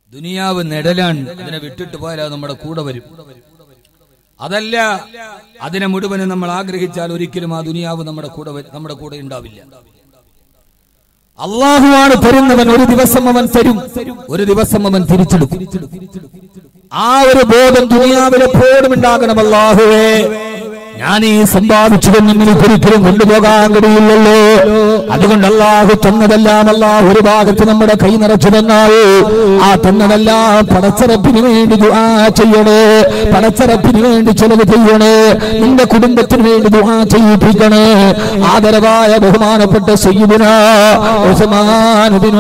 ദുനിയാവ് നെടലാണ് അതിനെ വിട്ടിട്ട് പോയാൽ അത് നമ്മുടെ കൂടെ വരും അതല്ല അതിനെ മുഴുവനും നമ്മൾ ആഗ്രഹിച്ചാൽ ഒരിക്കലും ആ ദുനിയാവ് നമ്മുടെ കൂടെ വരും- നമ്മുടെ കൂടെ ഉണ്ടാവില്ല അള്ളാഹുവാണ് തരുന്നവൻ ഒരു ദിവസം അവൻ തരും ഒരു ദിവസം അവൻ തിരിച്ചെടുക്കും ആ ഒരു ബോധം ദുനിയാവിൽ എപ്പോഴും ഉണ്ടാകണം അള്ളാഹുവേ ഞാൻ ഈ സമ്പാദിച്ചതൊന്നും എനിക്ക് ഒരിക്കലും കൊണ്ടുപോകാൻ കഴിയില്ലല്ലോ അതുകൊണ്ട് അള്ളാഹു തന്നതെല്ലാം അള്ളാഹു ഒരു ഭാഗത്ത് നമ്മുടെ കൈ നിറച്ചു തന്നാവൂ ആ തന്നതെല്ലാം പടച്ചറപ്പിന് വേണ്ടി ദുആ ചെയ്യണേ പടച്ചറപ്പിന് വേണ്ടി ചെലവ് ചെയ്യണേ നിന്റെ കുടുംബത്തിന് വേണ്ടി ദുആ ചെയ്യിപ്പിക്കണേ ആദരവായ ബഹുമാനപ്പെട്ട സയ്യിദുന ഉസ്മാൻ ബിൻ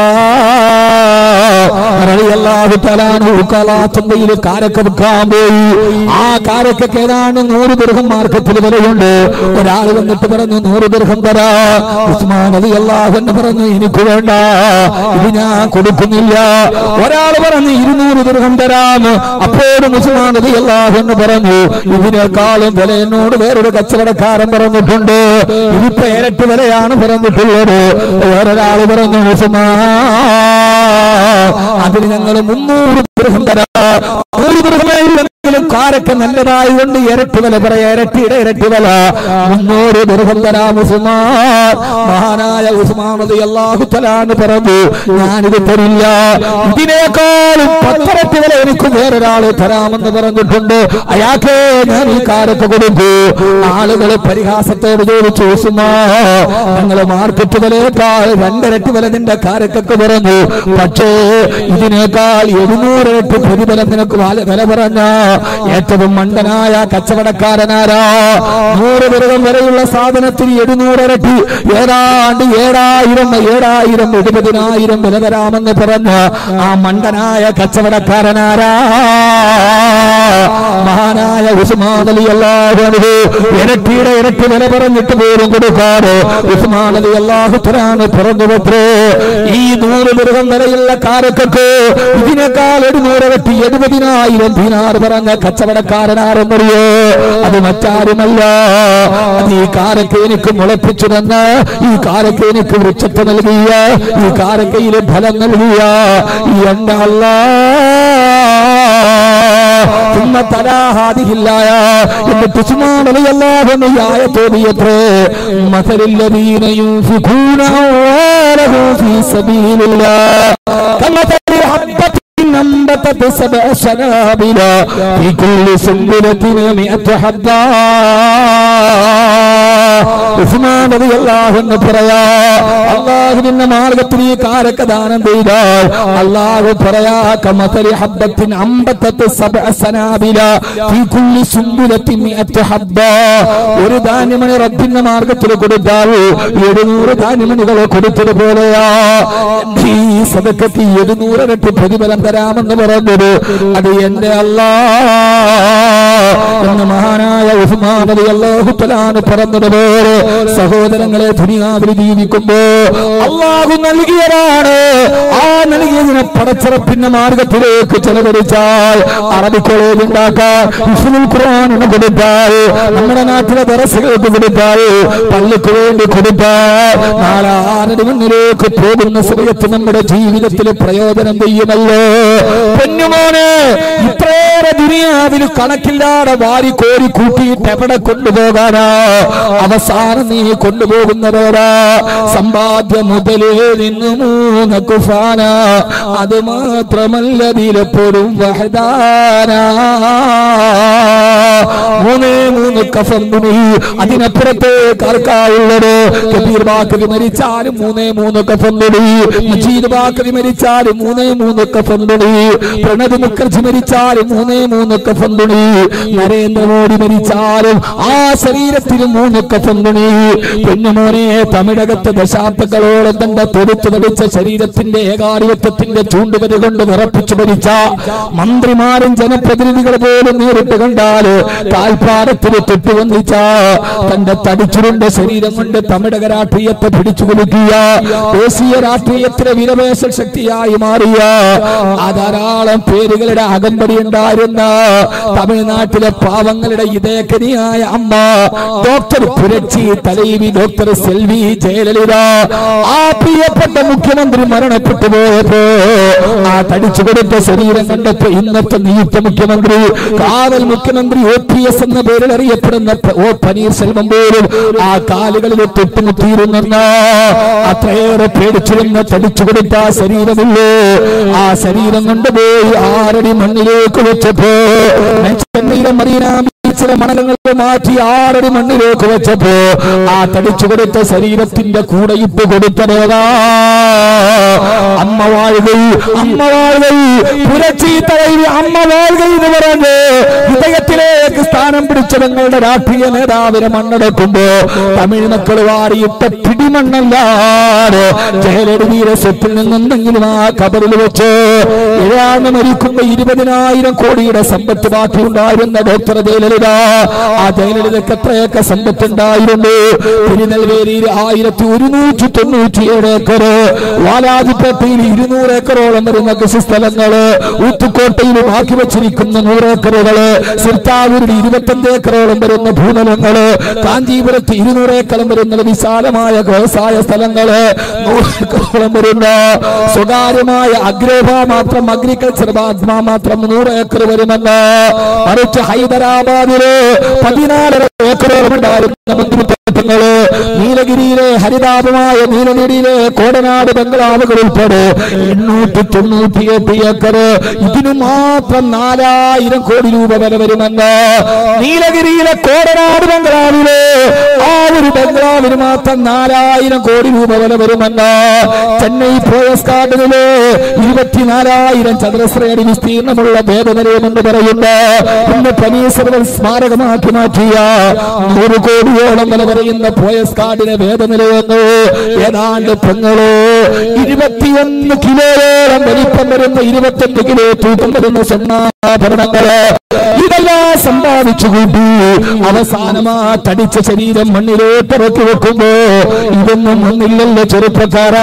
അഫ്ഫാൻ റളിയല്ലാഹു തആല അൻഹു കലാത്തുമ്പയിൽ കാരക്ക വിൽക്കാൻ പോയി ആ കാരക്കൊക്കെ ഏതാണ്ട് നൂറ് ദീർഘം മാർക്കത്തിൽ വിലയുണ്ട് ഒരാൾ വന്നിട്ട് പറഞ്ഞു നൂറ് ദീർഘം തരാ ഉസ്മാൻ അലി അള്ളാഹു എന്ന് പറഞ്ഞു എനിക്ക് വേണ്ട ഇത് ഞാൻ കൊടുക്കുന്നില്ല ഒരാൾ പറഞ്ഞു ഇരുന്നൂറ് ദീർഘം തരാം അപ്പോഴും ഉസ്മാൻ അലി അള്ളാഹു എന്ന് പറഞ്ഞു ഇതിനേക്കാളും വില എന്നോട് വേറൊരു കച്ചവടക്കാരൻ പറഞ്ഞിട്ടുണ്ട് ഇതിപ്പോ ഇരട്ടി വിലയാണ് പറഞ്ഞിട്ടുള്ളത് വേറൊരാൾ പറഞ്ഞു ഉസ്മാൻ അതിന് ഞങ്ങൾ മുന്നൂറ് ദൃഹം തരാം നൂറ് ദൃഹമെങ്കിലും കാരൊക്കെ നല്ലതായി കൊണ്ട് ഇരട്ടി വില പറയാ ഇരട്ടിയുടെ ഇരട്ടി വില മുന്നൂറ് ദൃഹം തരാം ഉസ്മാൻ മഹാനായ ഉസ്മാൻ അള്ളാഹു തലാന്ന് പറഞ്ഞു ഞാനിത് തരില്ല ഇതിനേക്കാളും പത്തരട്ടി വില എനിക്ക് വേറൊരാള് തരാമെന്ന് പറഞ്ഞിട്ടുണ്ട് അയാൾക്ക് ഞാൻ ഈ കാരൊക്കെ കൊടുക്കൂ ആളുകൾ പരിഹാസത്തോട് ചോദിച്ചു ഉസ്മാ ഞങ്ങള് മാർക്കറ്റ് വിലയേക്കാൾ രണ്ടിരട്ടി വില നിന്റെ കാരക്കൊക്കെ പറഞ്ഞു പക്ഷേ ഇതിനേക്കാൾ എഴുന്നൂറിരട്ടി പ്രതിഫലം നിനക്ക് വാല- വില പറഞ്ഞ ഏറ്റവും മണ്ടനായ കച്ചവടക്കാരനാരാ നൂറ് ദീർഘം വരെയുള്ള സാധനത്തിന് എഴുന്നൂറിരട്ടി ഏതാണ്ട് ഏഴായിരം ഏഴായിരം എഴുപതിനായിരം വില തരാമെന്ന് പറഞ്ഞ ആ മണ്ടനായ കച്ചവടക്കാരനാരാ മഹാനായ ഉസ്മാൻ അലി അള്ളാഹു അൻഹു ഇരട്ടിയുടെ ഇരട്ടി വില പറഞ്ഞിട്ട് പോലും കൊടുക്കാറ് ഉസ്മാൻ അലി അള്ളാഹു തരാണ് പറഞ്ഞു പത്രേ ഈ നൂറ് മൃഗം വിലയുള്ള കാരക്കൊക്കെ ഇതിനേക്കാൾ എഴുന്നൂറ് ഇരട്ടി എഴുപതിനായിരം ദീനാർ പറഞ്ഞ കച്ചവടക്കാരനാരെന്നറിയോ അത് മറ്റാരുമല്ല അത് ഈ കാരക്ക് എനിക്ക് മുളപ്പിച്ചു തന്ന ഈ കാരക്ക് എനിക്ക് വൃക്ഷത്തെ നൽകിയ ഈ കാരക്കയിലെ ഫലം നൽകിയ ഈ എന്റെ അല്ലാ ثم تلا هذه الآية എന്നിട്ട് സുബ്ഹാന അല്ലാഹു എന്ന ഈ ആയത്ത് ഓതിയത്രേ مثل الذين ينفقون أموالهم في سبيل الله كمثل حبة أنبتت سبع سنابل في كل سنبلة مئة حبة ഉസ്മാൻ റളിയല്ലാഹു അൻഹു പറയാ അല്ലാഹുവിന്റെ മാർഗ്ഗത്തിൽ ഈ കാരക്ക ദാനം ചെയ്താൽ അല്ലാഹു പറയാ കമസലി ഹബ്ബത്തിൻ അമ്പത്തത്ത് സബഅ സനാബില ഫീ കുല്ലി സുംബുലത്തിൻ മിഅത്ത് ഹബ്ബ ഒരു ധാന്യമണി റബ്ബിന്റെ മാർഗ്ഗത്തിൽ കൊടുത്താൽ എഴുന്നൂറ് ധാന്യമണികൾ കൊടുത്തതുപോലെയാ ഈ സദക്കത്ത് എഴുന്നൂറ് ഇരട്ടി പ്രതിഫലം തരാമെന്ന് പറഞ്ഞത് അത് എന്റെ അല്ലാ എന്ന് മഹാനായ ഉസ്മാൻ റളിയല്ലാഹു തആല പറഞ്ഞതുപോലെ സഹോദരങ്ങളെ ദുനിയാവിൽ ജീവിക്കുമ്പോ അള്ളാഹു നൽകിയതാണ് ആ നൽകിയതിനെ പടച്ചിറപ്പിന്റെ മാർഗത്തിലേക്ക് ചെലവഴിച്ചാൽ അറബി കോളേജ് ഉണ്ടാക്കാൻ ഇസ്മുൽ ഖുർആാനിന് കൊടുത്താൽ നമ്മുടെ നാട്ടിലെ ദറസുകൾക്ക് കൊടുത്താൽ പള്ളിക്ക് വേണ്ടി കൊടുത്താൽ നാളെ ആരുടെ മുന്നിലേക്ക് പോകുന്ന സമയത്ത് നമ്മുടെ ജീവിതത്തിൽ പ്രയോജനം ചെയ്യുമല്ലോ പൊന്നുമോനെ ഇത്രയേറെ ദുനിയാവിൽ കണക്കില്ലാതെ വാരി കോരി കൂട്ടിയിട്ട് എവിടെ കൊണ്ടുപോകാനാ അവസാനം നീ കൊണ്ടുപോകുന്നവരാ സമ്പാദ്യ മുതലേ നിന്ന് മൂന്ന് കുഫാന അത് മാത്രമല്ല ഇതിലെപ്പോഴും വഹദാന മൂന്നേ മൂന്ന് കഫം തുണി അതിനപ്പുറത്തേക്ക് ആർക്കാവുള്ളത് കബീർ ബാക്കവി മരിച്ചാലും മൂന്നേ മൂന്ന് കഫം തുണി മജീദ് ബാക്കവി മരിച്ചാലും മൂന്നേ മൂന്ന് കഫം തുണി പ്രണബ് മുഖർജി മരിച്ചാലും മൂന്നേ മൂന്ന് കഫം തുണി നരേന്ദ്രമോദി മരിച്ചാലും ആ ശരീരത്തിന് മൂന്ന് കഫം തുണി പെണ്ണുമോനെ തമിഴകത്ത് ദശാബ്ദങ്ങളോളം തന്റെ തൊടുത്തു തടിച്ച ശരീരത്തിന്റെ ഏകാധിപത്യത്തിന്റെ ചൂണ്ടുവര കൊണ്ട് വിറപ്പിച്ചു മരിച്ച മന്ത്രിമാരും ജനപ്രതിനിധികൾ പോലും നേരിട്ട് കണ്ടാല് കാൽപ്പാടത്തിൽ തൊട്ടുവന്നിച്ച തന്റെ തടിച്ചുരുണ്ട ശരീരം കൊണ്ട് തമിഴക രാഷ്ട്രീയത്തെ പിടിച്ചു കുലുക്കിയ ദേശീയ രാഷ്ട്രീയത്തിലെ വിരവേശ ശക്തിയായി മാറിയ ആ ധാരാളം പേരുകളുടെ അകമ്പടി ഉണ്ടായിരുന്ന വരുന്ന തമിഴ്നാട്ടിലെ പാവങ്ങളുടെ ഇതേക്കനിയായ അമ്മ ഡോക്ടർ പുരച്ചി തലൈവി ഡോക്ടർ സെൽവി ജയലളിത ആ പ്രിയപ്പെട്ട മുഖ്യമന്ത്രി മരണപ്പെട്ടു പോയപ്പോ ആ തടിച്ചു കൊടുത്ത ശരീരം കണ്ടപ്പോ ഇന്നത്തെ നിയുക്ത മുഖ്യമന്ത്രി കാവൽ മുഖ്യമന്ത്രി ഒ പി എസ് എന്ന പേരിൽ അറിയപ്പെടുന്ന പ- ഒ പനീർശെൽവം പോലും ആ കാലുകളിൽ തൊട്ടുമുട്ടിയിരുന്ന അത്രയേറെ പേടിച്ചിരുന്ന തടിച്ചു കൊടുത്ത ആ ശരീരമില്ലേ ആ ശരീരം കൊണ്ടുപോയി ആറടി മണ്ണിലേക്ക് വെച്ചപ്പോ ചെന്നൈയിലെ മറീന ബീച്ചിലെ മണലങ്ങൾ മാറ്റി ആറടി മണ്ണിലേക്ക് വെച്ചപ്പോ ആ തടിച്ചു കൊടുത്ത ശരീരത്തിന്റെ കൂടെ ഇട്ട് കൊടുത്തതേതാ അമ്മ വാഴുകൈ അമ്മ വാഴുകൈ പുരച്ചി തലയിൽ അമ്മ വാഴുകൈ എന്ന് പറഞ്ഞ് ഹൃദയത്തിലേക്ക് സ്ഥാനം പിടിച്ച നിങ്ങളുടെ രാഷ്ട്രീയ നേതാവിനെ മണ്ണടക്കുമ്പോ തമിഴ് മക്കൾ വാരിയിട്ട പിടിമണ്ണല്ലാതെ ജയലളിതയുടെ സ്വത്തിൽ നിന്നെന്തെങ്കിലും ആ കബറിൽ വെച്ച് ഏഴാണ് മരിക്കുമ്പോ ഇരുപതിനായിരം കോടിയുടെ സമ്പത്ത് ബാക്കിയുണ്ടായിരുന്ന ഡോക്ടർ ജയലളിത ആ ജയലളിതക്ക് എത്രയൊക്കെ സമ്പത്ത് ഉണ്ടായിരുന്നു തിരുനെൽവേലിയിൽ ആയിരത്തി ഒരുന്നൂറ്റി തൊണ്ണൂറ്റിയേഴ് ഏക്കർ വാലാജിപ്പേട്ടയിൽ ഇരുന്നൂറ് ഏക്കറോളം വരുന്ന കൃഷി സ്ഥലങ്ങള് ഊത്തുക്കോട്ടയിൽ ബാക്കി വെച്ചിരിക്കുന്ന നൂറ് ഏക്കറുകള് സിർത്താവൂരിൽ ഇരുപത്തഞ്ച് ഏക്കറോളം വരുന്ന ഭൂതലങ്ങള് കാഞ്ചീപുരത്ത് ഇരുന്നൂറ് ഏക്കറം വരുന്ന വിശാലമായ വ്യവസായ സ്ഥലങ്ങള് നൂറ് ഏക്കറോളം വരുന്ന സ്വകാര്യമായ അഗ്രോഭ മാത്രം അഗ്രികൾച്ചർ ബാധ്മ മാത്രം നൂറ് ഏക്കർ വരുമെന്ന് മറിച്ച് ഹൈദരാബാദില് പതിനാലര ഏക്കറോളം ഉണ്ടായിരുന്ന മന്ത്രിത്വങ്ങള് നീലഗിരിയിലെ ഹരിതാപമായ നീലഗിരിയിലെ കോടനാട് ബംഗ്ലാവുകൾ ഉൾപ്പെടെ എണ്ണൂറ്റി തൊണ്ണൂറ്റിയെട്ട് ഏക്കർ ഇതിനു മാത്രം നാലായിരം കോടി രൂപ വില വരുമെന്ന് നീലഗിരിയിലെ കോടനാട് ബംഗ്ലാവില് ആ ഒരു ബംഗ്ലാവിന് മാത്രം നാലായിരം കോടി രൂപ വില വരുമെന്ന് ചെന്നൈ പോയസ് കാർഡില് ഇരുപത്തിനാലായിരം ചതുരശ്ര അടി വിസ്തീർണമുള്ള ഭേദനിലയമെന്ന് പറയുന്ന ഇന്ന് പനീശ്വരൻ സ്മാരകമാക്കി മാറ്റിയ നൂറ് കോടിയോളം വില പറയുന്ന പോയസ് കാർഡിനെ ഭേദനിലയെന്ന് ഏതാണ്ട് പെങ്ങളോ ഇരുപത്തിയൊന്ന് കിലോയോളം വലിപ്പം വരുന്ന ഇരുപത്തൊന്ന് കിലോ തൂക്കം വരുന്ന സ്വർണ്ണാഭരണങ്ങള് ഇതെല്ലാം സമ്പാദിച്ചു കൂട്ടി അവസാനമാ തടിച്ച ശരീരം മണ്ണിലോട്ട് ഇറക്കി വെക്കുമ്പോ ഇതൊന്നും ഒന്നില്ലല്ലോ ചെറുപ്പക്കാരാ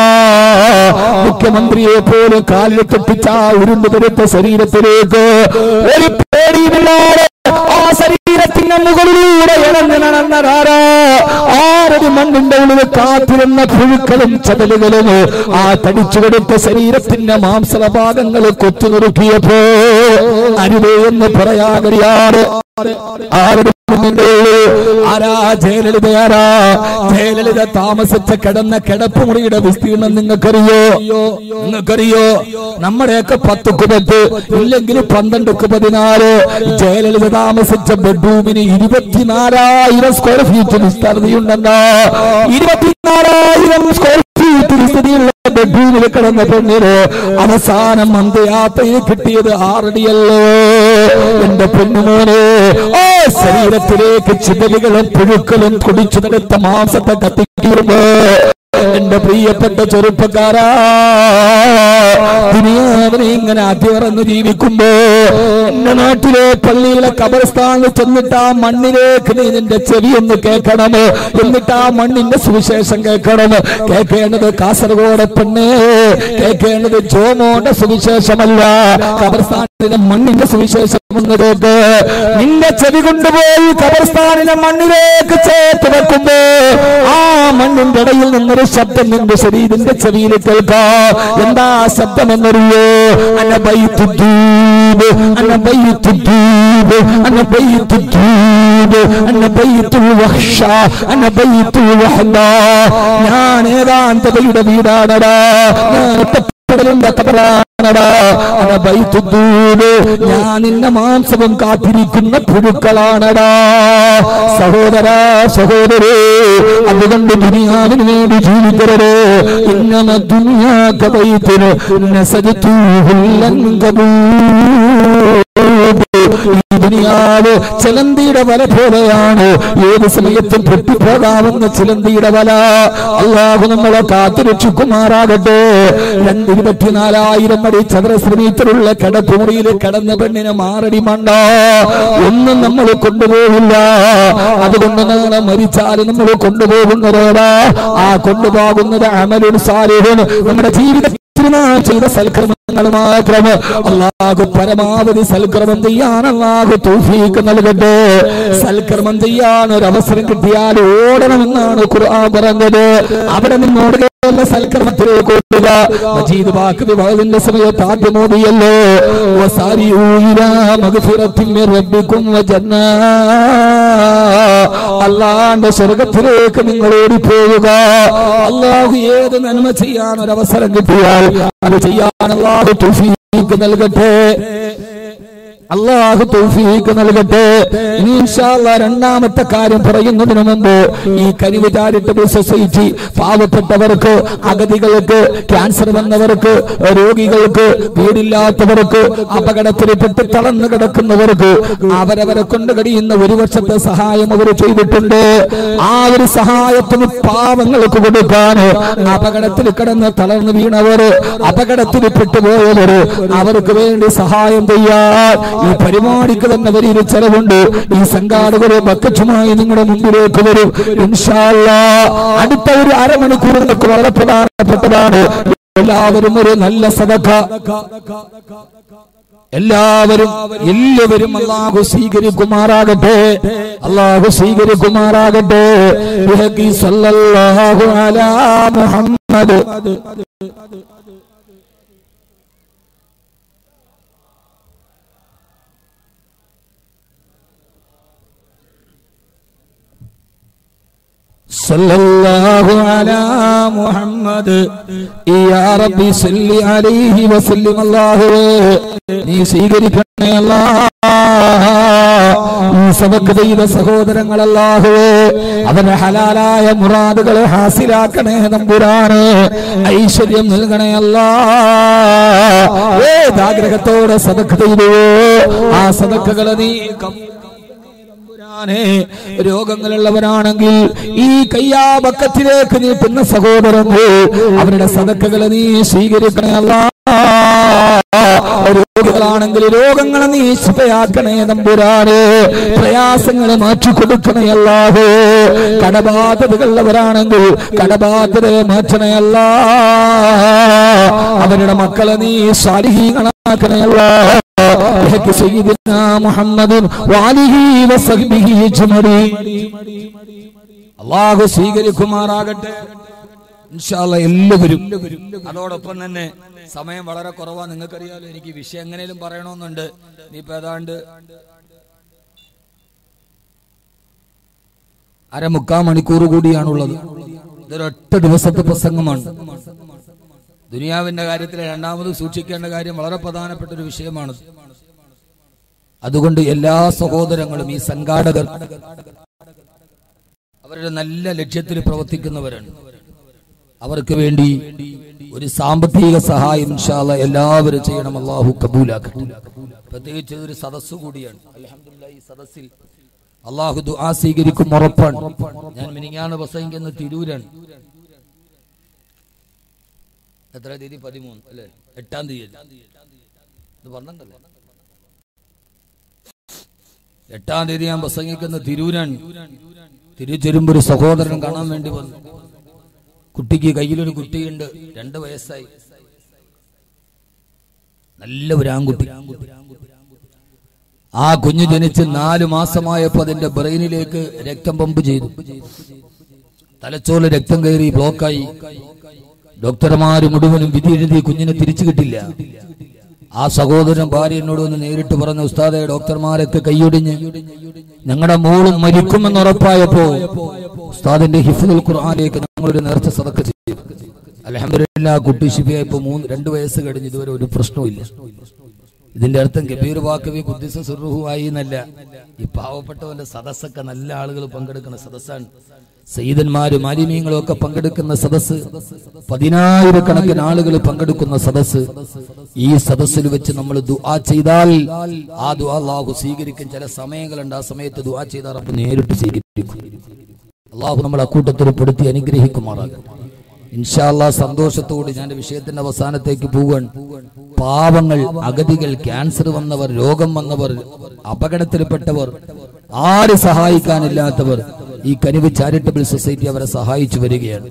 മുഖ്യമന്ത്രിയെ പോലും കാലിൽ തെറ്റിച്ച ആ ഉരുണ്ടു പെരുത്ത ശരീരത്തിലേക്ക് ഒരു പേടിയുമില്ലാതെ ആ ശരീരത്തിന്റെ മുകളിലൂടെ ഇറങ്ങി നടന്നതാരാ ആറടി മണ്ണിന്റെ ഉള്ളിൽ കാത്തിരുന്ന പുഴുക്കളും ചതലുകളും ആ തടിച്ചു കൊടുത്ത ശരീരത്തിന്റെ മാംസഭാഗങ്ങൾ കൊത്തു നുറുക്കിയപ്പോ അരുതേ എന്ന് പറയാൻ കഴിയാറ് ആരുടെ മുന്നിന്റെ ഉള്ളിൽ ആരാ ജയലളിത ആരാ ജയലളിത താമസിച്ച കിടന്ന കിടപ്പുമുറിയുടെ വിസ്തീർണം നിങ്ങൾക്കറിയോ നിങ്ങൾക്കറിയോ നമ്മുടെയൊക്കെ പത്ത് കുപത്ത് ഇല്ലെങ്കിൽ പന്ത്രണ്ട് പതിനാല് ജയലളിത താമസിച്ച ബെഡ്റൂമിന് ഇരുപത്തിനാലായിരം സ്ക്വയർ ഫീറ്റ് വിസ്തൃതിയുണ്ടെന്ന് ഇരുപത്തിനാലായിരം സ്ക്വയർ ഫീറ്റ് വിസ്തൃതിയുള്ള ബെഡ്റൂമിൽ കിടന്ന പെണ്ണിന് അവസാനം മന്ദയാത്രയിൽ കിട്ടിയത് ആറടിയല്ലോ എന്റെ പെണ്ണുമോനെ ഓ ശരീരത്തിലേക്ക് ചിതലുകളും പുഴുക്കളും കുടിച്ചു നടത്ത മാംസത്തെ കത്തിക്കുമ്പോ എന്റെ പ്രിയപ്പെട്ട ചെറുപ്പക്കാരാ ദുനിയാവിനെ ഇങ്ങനെ അതിമറന്ന് ജീവിക്കുമ്പോ എന്റെ നാട്ടിലെ പള്ളിയിലെ കബർസ്ഥാനിൽ ചെന്നിട്ട് ആ മണ്ണിലേക്ക് നീ നിന്റെ ചെവി ഒന്ന് കേൾക്കണം എന്നിട്ട് ആ മണ്ണിന്റെ സുവിശേഷം കേൾക്കണം കേൾക്കേണ്ടത് കാസർഗോഡ് പെണ്ണ് കേൾക്കേണ്ടത് ജോമോന്റെ സുവിശേഷമല്ല കബർസ്ഥാനിലെ മണ്ണിന്റെ സുവിശേഷം ഒന്ന് കേൾക്ക് നിന്റെ ചെവി കൊണ്ടുപോയി കബർസ്ഥാനിലെ മണ്ണിലേക്ക് ചേർത്ത് വെക്കുമ്പോ ആ മണ്ണിന്റെ ഇടയിൽ നിന്നൊരു ശബ്ദം നിന്റെ ശരീരത്തിന്റെ ചെവിയിൽ കേൾക്കാം എന്താ ശബ്ദം എന്നറിയോ അനബൈത്തുദ്ദീബ് അനബൈത്തുദ്ദീബ് അനബൈത്തുദ്ദീബ് അനബൈത്തുൽ വഹ്ഷ അനബൈത്തുൽ വഹദ ഞാൻ ഏകാന്തതയുടെ വീടാണടാ ഞാൻ ഒറ്റപ്പെടലിന്റെ കബറാണടാ അനബൈത്തുദ്ദീബ് ഞാൻ നിന്റെ മാംസവും കാത്തിരിക്കുന്ന പുഴുക്കളാണടാ സഹോദര സഹോദരേ അതുകൊണ്ട് ദുനിയാവിന് വേണ്ടി ജീവിക്കരുത് ഇന്നമ ദുനിയാക്കവൈത്തിന് ഈ ദുനിയാവ് ചിലന്തിയുടെ വല പോലെയാണ് ഏത് സമയത്തും പൊട്ടിപ്പോകാവുന്ന ചിലന്തിയുടെ വല അള്ളാഹു നമ്മളെ കാത്തുരക്ഷിക്കുമാറാകട്ടെ രണ്ട് ഇരുപത്തിനാലായിരം അടി ചതുരശ്ര മീറ്ററുള്ള കിടപ്പുമുറിയിൽ കിടന്ന പെണ്ണിന് മാറടി മണ്ട ഒന്നും നമ്മൾ കൊണ്ടുപോകില്ല അതുകൊണ്ട് നാളെ മരിച്ചാൽ നമ്മൾ കൊണ്ടുപോകുന്നതോടാ ആ കൊണ്ടുപോകുന്നത് അമലുൻ സാലിഹുൻ നമ്മുടെ ജീവിതത്തിൽ നാം ചെയ്ത സൽക്കർമ്മ ഞങ്ങൾ മാത്രം അള്ളാഹു പരമാവധി സൽക്രമം ചെയ്യാൻ അള്ളാഹു തൗഫീക്ക് നൽകട്ടെ സൽക്രമം ചെയ്യാൻ ഒരു അവസരം കിട്ടിയാൽ ഓടണമെന്നാണ് ഖുർആൻ പറഞ്ഞത് അവിടെ നിന്നോടുകയുള്ള സൽക്രമത്തിലേക്ക് ഓടുക മജീദ് ബാക്ക് വിവാഹത്തിന്റെ സമയത്ത് ആദ്യം ഓടിയല്ലോ വസാരിഊ ഇലാ മഗ്ഫിറത്തിൻ മിർ റബ്ബിക്കും വജന്നാ അള്ളാന്റെ സ്വർഗത്തിലേക്ക് നിങ്ങൾ ഓടിപ്പോവുക അള്ളാഹു ഏത് നന്മ ചെയ്യാൻ ഒരു അവസരം കിട്ടിയാൽ അത് ചെയ്യാൻ അള്ളാഹു തൗഫീഖ് നൽകട്ടെ അള്ളാഹു തൗഫീഖ് നൽകട്ടെ ഇനി ഇൻഷാ അല്ലാ രണ്ടാമത്തെ കാര്യം പറയുന്നതിന് മുമ്പ് ഈ കരിവ് ചാരിറ്റബിൾ സൊസൈറ്റി പാവപ്പെട്ടവർക്ക് അഗതികൾക്ക് ക്യാൻസർ വന്നവർക്ക് രോഗികൾക്ക് വീടില്ലാത്തവർക്ക് അപകടത്തിൽപ്പെട്ട് തളർന്നു കിടക്കുന്നവർക്ക് അവരവരെ കൊണ്ട് കഴിയുന്ന ഒരു വർഷത്തെ സഹായം അവർ ചെയ്തിട്ടുണ്ട് ആ ഒരു സഹായത്തിന് പാവങ്ങൾക്ക് കൊടുക്കാൻ അപകടത്തിൽ കിടന്ന് തളർന്നു വീണവർ അപകടത്തിൽ പെട്ടുപോയവർ അവർക്ക് വേണ്ടി സഹായം ചെയ്യാൻ ഈ പരിപാടിക്ക് തന്നെ വലിയൊരു ചെലവുണ്ട് ഈ സംഘാടകര് ബക്കറ്റുമായി നിങ്ങളുടെ മുമ്പിലേക്ക് വരും ഇൻഷാ അല്ലാ അടുത്ത ഒരു അരമണിക്കൂർ നിങ്ങൾക്ക് വളരെ പ്രധാനപ്പെട്ടതാണ് എല്ലാവരും ഒരു നല്ല സദക്ക എല്ലാവരും എല്ലാവരും അള്ളാഹു സ്വീകരിക്കുമാറാകട്ടെ അള്ളാഹു സ്വീകരിക്കുമാറാകട്ടെ ബിഹഖി സല്ലല്ലാഹു അലാ മുഹമ്മദ് صلى الله على محمد يا ربي صل عليه وسلم الله നീ സ്വീകരിക്കണേ അല്ലാ ഈ സബക്ക് ചെയ്ത സഹോദരങ്ങൾ അല്ലാഹുവേ അവന്റെ ഹലാലായ മുറാദുകളെ ഹാസിലാക്കണേ തമ്പുരാന് ഐശ്വര്യം നൽകണേ അല്ലാ ഏതാഗ്രഹത്തോടെ സദക്ക് ചെയ്തുവോ ആ സദക്കുകളെ നീ കം- തമ്പുരാനെ രോഗങ്ങളുള്ളവരാണെങ്കിൽ ഈ കയ്യാപക്കത്തിലേക്ക് നീട്ടുന്ന സഹോദരങ്ങൾ അവരുടെ സദക്കകളെ നീ സ്വീകരിക്കണേ അല്ല രോഗികളാണെങ്കിൽ രോഗങ്ങളെ നീ ശുഭയാക്കണേ തമ്പുരാനെ പ്രയാസങ്ങളെ മാറ്റി കൊടുക്കണേ അല്ലാഹോ കടബാധ്യതകളുള്ളവരാണെങ്കിൽ കടബാധ്യതയെ മാറ്റണേ അല്ല അവരുടെ മക്കളെ നീ സാലിഹീകളാക്കണേ അല്ലാ بحق سيدنا محمد وعليه وصحبه اجمعين അള്ളാഹു സ്വീകരിക്കുമാറാകട്ടെ ഇൻഷാല്ല എല്ലാവരും അതോടൊപ്പം തന്നെ സമയം വളരെ കുറവാ നിങ്ങൾക്കറിയാലോ എനിക്ക് വിഷയം എങ്ങനെയും പറയണമെന്നുണ്ട് ഇനിയിപ്പോ ഏതാണ്ട് അരമുക്കാൽ മണിക്കൂർ കൂടിയാണുള്ളത് ഇതൊരൊറ്റ ദിവസത്തെ പ്രസംഗമാണ് ദുനിയാവിന്റെ കാര്യത്തിൽ രണ്ടാമത് സൂക്ഷിക്കേണ്ട കാര്യം വളരെ പ്രധാനപ്പെട്ട ഒരു വിഷയമാണ് അതുകൊണ്ട് എല്ലാ സഹോദരങ്ങളും ഈ സംഘാടകർ അവരുടെ നല്ല ലക്ഷ്യത്തിൽ പ്രവർത്തിക്കുന്നവരാണ് അവർക്ക് വേണ്ടി ഒരു സാമ്പത്തിക സഹായം ഇൻഷാല്ല എല്ലാവരും ചെയ്യണം അള്ളാഹു കബൂലാക്കട്ടെ പ്രത്യേകിച്ച് ഇതൊരു സദസ്സ് കൂടിയാണ് അൽഹംദുലില്ലാ ഈ സദസ്സിൽ അള്ളാഹു ദുആ സ്വീകരിക്കും ഉറപ്പാണ് ഞാൻ മിനിങ്ങാണ് പ്രസംഗിക്കുന്ന തിരൂരാണ് എത്ര തീയതി പതിമൂന്ന് അല്ലേ എട്ടാം തീയതി ഇത് പറഞ്ഞല്ലേ എട്ടാം തീയതി ഞാൻ പ്രസംഗിക്കുന്ന തിരൂരാണ് തിരിച്ചെരുമ്പോ ഒരു സഹോദരൻ കാണാൻ വേണ്ടി വന്നു കുട്ടിക്ക് കയ്യിലൊരു കുട്ടിയുണ്ട് രണ്ട് വയസ്സായി നല്ല ഒരു ആൺകുട്ടി ആ കുഞ്ഞ് ജനിച്ച് നാല് മാസമായപ്പോ അതിന്റെ ബ്രെയിനിലേക്ക് രക്തം പമ്പ് ചെയ്തു തലച്ചോറ് രക്തം കയറി ബ്ലോക്കായി ഡോക്ടർമാര് മുഴുവനും വിധി എഴുതി കുഞ്ഞിനെ തിരിച്ചു കിട്ടില്ല ആ സഹോദരൻ ഭാര്യ എന്നോട് ഒന്ന് നേരിട്ട് പറഞ്ഞു ഉസ്താദെ ഡോക്ടർമാരൊക്കെ കൈയൊടിഞ്ഞ് ഞങ്ങളുടെ മോളും മരിക്കുമെന്ന് ഉറപ്പായപ്പോ ഉസ്താദിന്റെ ഹിഫുൽ ഖുർആാനിലേക്ക് ഞങ്ങളൊരു നേർച്ച സദക്ക ചെയ്തു അലഹമില്ല കുട്ടി ശിഫിയ ഇപ്പൊ മൂന്ന് രണ്ട് വയസ്സ് കഴിഞ്ഞ് ഇതുവരെ ഒരു പ്രശ്നവും ഇതിന്റെ അർത്ഥം കബീർ വാക്കവി കുദ്ദിസ സുറുഹുവായി എന്നല്ല ഈ പാവപ്പെട്ടവന്റെ സദസ്സൊക്കെ നല്ല ആളുകൾ പങ്കെടുക്കുന്ന സദസ്സാണ് സയ്യിദന്മാരും മാലിന്യങ്ങളും ഒക്കെ പങ്കെടുക്കുന്ന സദസ്സ് പതിനായിരക്കണക്കിന് ആളുകൾ പങ്കെടുക്കുന്ന സദസ്സ് ഈ സദസ്സിൽ വെച്ച് നമ്മൾ ദുആ ചെയ്താൽ ആ ദുആ അള്ളാഹു സ്വീകരിക്കും ചില സമയങ്ങളുണ്ട് ആ സമയത്ത് ദുആ ചെയ്താൽ റബ്ബ് നേരിട്ട് സ്വീകരിക്കും അള്ളാഹു നമ്മൾ അക്കൂട്ടത്തിൽ പെടുത്തി അനുഗ്രഹിക്കുമാറാകട്ടെ ഇൻഷാല്ലാ സന്തോഷത്തോട് ഞാൻ വിഷയത്തിന്റെ അവസാനത്തേക്ക് പോവാൻ പാവങ്ങൾ അഗതികൾ ക്യാൻസർ വന്നവർ രോഗം വന്നവർ അപകടത്തിൽപ്പെട്ടവർ ആര് സഹായിക്കാനില്ലാത്തവർ ഈ കനിവ് ചാരിറ്റബിൾ സൊസൈറ്റി അവരെ സഹായിച്ചു വരികയാണ്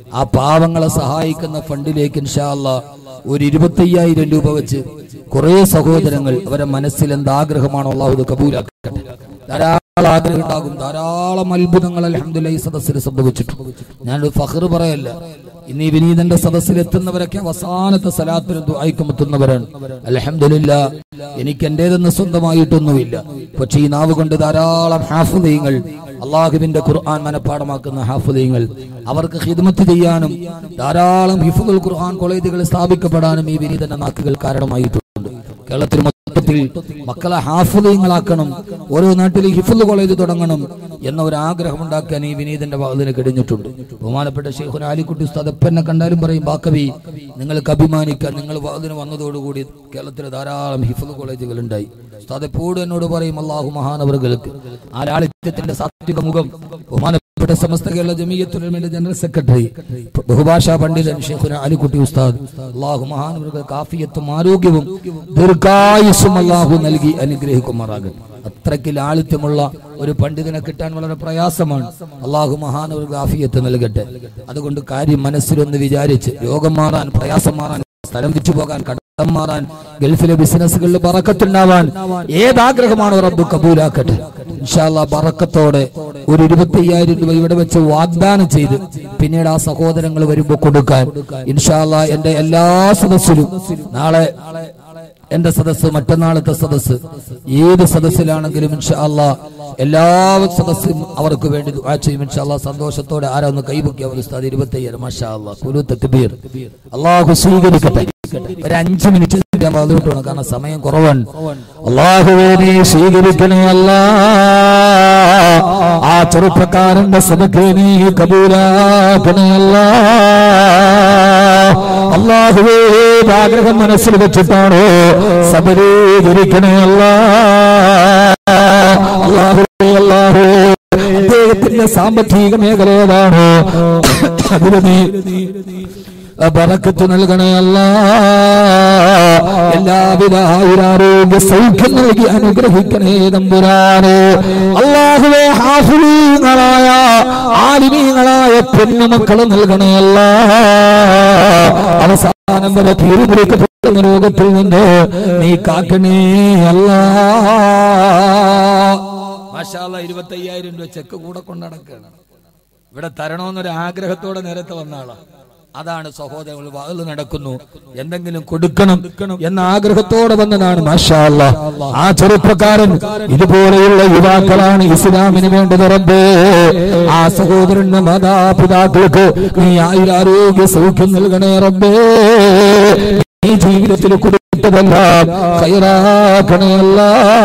ആ പാവങ്ങളെ സഹായിക്കുന്ന ഫണ്ടിലേക്ക് ഇൻഷാല്ല ഒരു ഇരുപത്തയ്യായിരം രൂപ വെച്ച് കുറെ സഹോദരങ്ങൾ അവരെ മനസ്സിൽ എന്ത് ആഗ്രഹമാണോ അള്ളാഹു ഇത് കബൂലാക്കട്ടെ ധാരാളം ആഗ്രഹം ഉണ്ടാകും ധാരാളം അത്ഭുതങ്ങൾ അലഹമില്ല ഈ സദസ്സിൽ സംഭവിച്ചിട്ടുണ്ട് ഞാനൊരു ഫഹർ പറയല്ല ഇന്ന് ഈ വിനീതന്റെ സദസ്സിൽ എത്തുന്നവരൊക്കെ അവസാനത്തെ സലാത്തിനും ദുആയ്ക്കും എത്തുന്നവരാണ് അലഹമില്ല എനിക്ക് എന്റേതെന്ന് സ്വന്തമായിട്ടൊന്നുമില്ല പക്ഷേ ഈ നാവ് കൊണ്ട് ധാരാളം ഹാഫുദീങ്ങൾ അള്ളാഹുവിന്റെ ഖുർആൻ മനഃപ്പാടമാക്കുന്ന ഹാഫുദീങ്ങൾ അവർക്ക് ഹിദ്മത്ത് ചെയ്യാനും ധാരാളം ഹിഫുൽ ഖുർആൻ കോളേജുകൾ സ്ഥാപിക്കപ്പെടാനും ഈ വിനീതന്റെ നാക്കുകൾ കാരണമായിട്ടുണ്ട് കേരളത്തിൽ മൊത്തത്തിൽ മക്കളെ ഹാഫുദീങ്ങളാക്കണം ഓരോ നാട്ടിൽ ഹിഫുൽ കോളേജ് തുടങ്ങണം എന്ന ഒരു ആഗ്രഹം ഉണ്ടാക്കാൻ ഈ വിനീതന്റെ വാതിന് കഴിഞ്ഞിട്ടുണ്ട് ബഹുമാനപ്പെട്ട ഷെയ്ഖുൻ ആലിക്കുട്ടി ഉസ്താദ് എപ്പം എന്നെ കണ്ടാലും പറയും ബാക്കവി നിങ്ങൾക്ക് അഭിമാനിക്കാൻ നിങ്ങൾ വാതിന് വന്നതോടുകൂടി കേരളത്തിൽ ധാരാളം ഹിഫുൽ കോളേജുകൾ ഉണ്ടായി ഉസ്താദ് എപ്പോഴും എന്നോട് പറയും അള്ളാഹു മഹാനവറുകൾക്ക് ആ ലാളിത്യത്തിന്റെ സാത്വിക മുഖം ബഹുമാനപ്പെട്ട സമസ്ത കേരള ജമീയത്തുലമയുടെ ജനറൽ സെക്രട്ടറി ബഹുഭാഷാ പണ്ഡിതൻ ഷെയ്ഖുന അലിക്കുട്ടി ഉസ്താദ് അള്ളാഹു മഹാനവറുകൾക്ക് ആഫിയത്തും ആരോഗ്യവും ദീർഘായുസ്സും അള്ളാഹു നൽകി അനുഗ്രഹിക്കുമാറാകട്ടെ അത്രയ്ക്ക് ലാളിത്യമുള്ള ഒരു പണ്ഡിതനെ കിട്ടാൻ വളരെ പ്രയാസമാണ് അള്ളാഹു മഹാനവർക്ക് ആഫിയത്ത് നൽകട്ടെ അതുകൊണ്ട് കാര്യം മനസ്സിലൊന്ന് വിചാരിച്ച് രോഗം മാറാൻ പ്രയാസം മാറാൻ സ്ഥലം വിറ്റു പോകാൻ കടം മാറാൻ ഗൾഫിലെ ബിസിനസ്സുകളിൽ ബറക്കത്തുണ്ടാവാൻ ഏതാഗ്രഹമാണോ റബ്ബ് കബൂലാക്കട്ടെ ഇൻഷാല്ല ബറക്കത്തോടെ ഒരു ഇരുപത്തയ്യായിരം രൂപ ഇവിടെ വെച്ച് വാഗ്ദാനം ചെയ്ത് പിന്നീട് ആ സഹോദരങ്ങൾ വരുമ്പോ കൊടുക്കാൻ ഇൻഷാല്ല എന്റെ എല്ലാ സദസ്സിലും നാളെ എന്റെ സദസ്സ് മറ്റന്നാളത്തെ സദസ്സ് ഏത് സദസ്സിലാണെങ്കിലും ഇൻഷാ അല്ലാ എല്ലാ സദസ്സും അവർക്ക് വേണ്ടി ദുആ ചെയ്യും ഇൻഷാ അല്ലാ സന്തോഷത്തോടെ ആരാ ഒന്ന് കൈപൊക്കി അവർ ഉസ്താദ് ഇരുപത്തയ്യായിരം മാഷാ അല്ലാ കുലു തക്ബീർ അള്ളാഹു സ്വീകരിക്കട്ടെ ഒരു അഞ്ച് മിനിറ്റ് ഞാൻ വന്നിട്ട് വേണം കാരണം സമയം കുറവാണ് അള്ളാഹുവേ നീ സ്വീകരിക്കണേ അല്ലാ ആ ചെറുപ്പക്കാരന്റെ സദക്ക് നീ കബൂലാക്കണേ അല്ലാ അള്ളാഹുവേ ഏത് ആഗ്രഹം മനസ്സിൽ വെച്ചിട്ടാണോ സബരീകരിക്കണേ അല്ലാ അള്ളാഹുവേ അല്ലാഹു അദ്ദേഹത്തിന്റെ സാമ്പത്തിക മേഖല ഏതാണോ അതിന് നീ ബറക്കത്ത് നൽകണേ അല്ല എല്ലാവിധ ആയുരാരോഗ്യ സൗഖ്യം നൽകി അനുഗ്രഹിക്കണേ തമ്പുരാനെ അള്ളാഹുവെ ഹാഫിളീങ്ങളായ ആലിമീങ്ങളായ പെണ്ണുമക്കൾ നൽകണേ അല്ല അവസാനം വരെ തീരുമുറിക്കപ്പെടുന്ന രോഗത്തിൽ നിന്ന് നീ കാക്കണേ അല്ല ഇരുപത്തയ്യായിരം രൂപ ചെക്ക് കൂടെ കൊണ്ട് നടക്കുകയാണ് ഇവിടെ തരണമെന്നൊരു ആഗ്രഹത്തോടെ നേരത്തെ വന്ന ആളാ അതാണ് സഹോദരങ്ങൾ വാതിൽ നടക്കുന്നു എന്തെങ്കിലും കൊടുക്കണം എന്ന ആഗ്രഹത്തോടെ വന്നതാണ് മാഷാ അല്ലാ. ആ ചെറുപ്പക്കാരൻ ഇതുപോലെയുള്ള യുവാക്കളാണ് ഇസ്ലാമിന് വേണ്ടത് റബ്ബേ ആ സഹോദരന്റെ മാതാപിതാക്കൾക്ക് നീ ആയുരാരോഗ്യ സൗഖ്യം നൽകണേ റബ്ബേ നീ ജീവിതത്തിൽ കൊടുത്തതെല്ലാം ഹൈറാക്കണയല്ല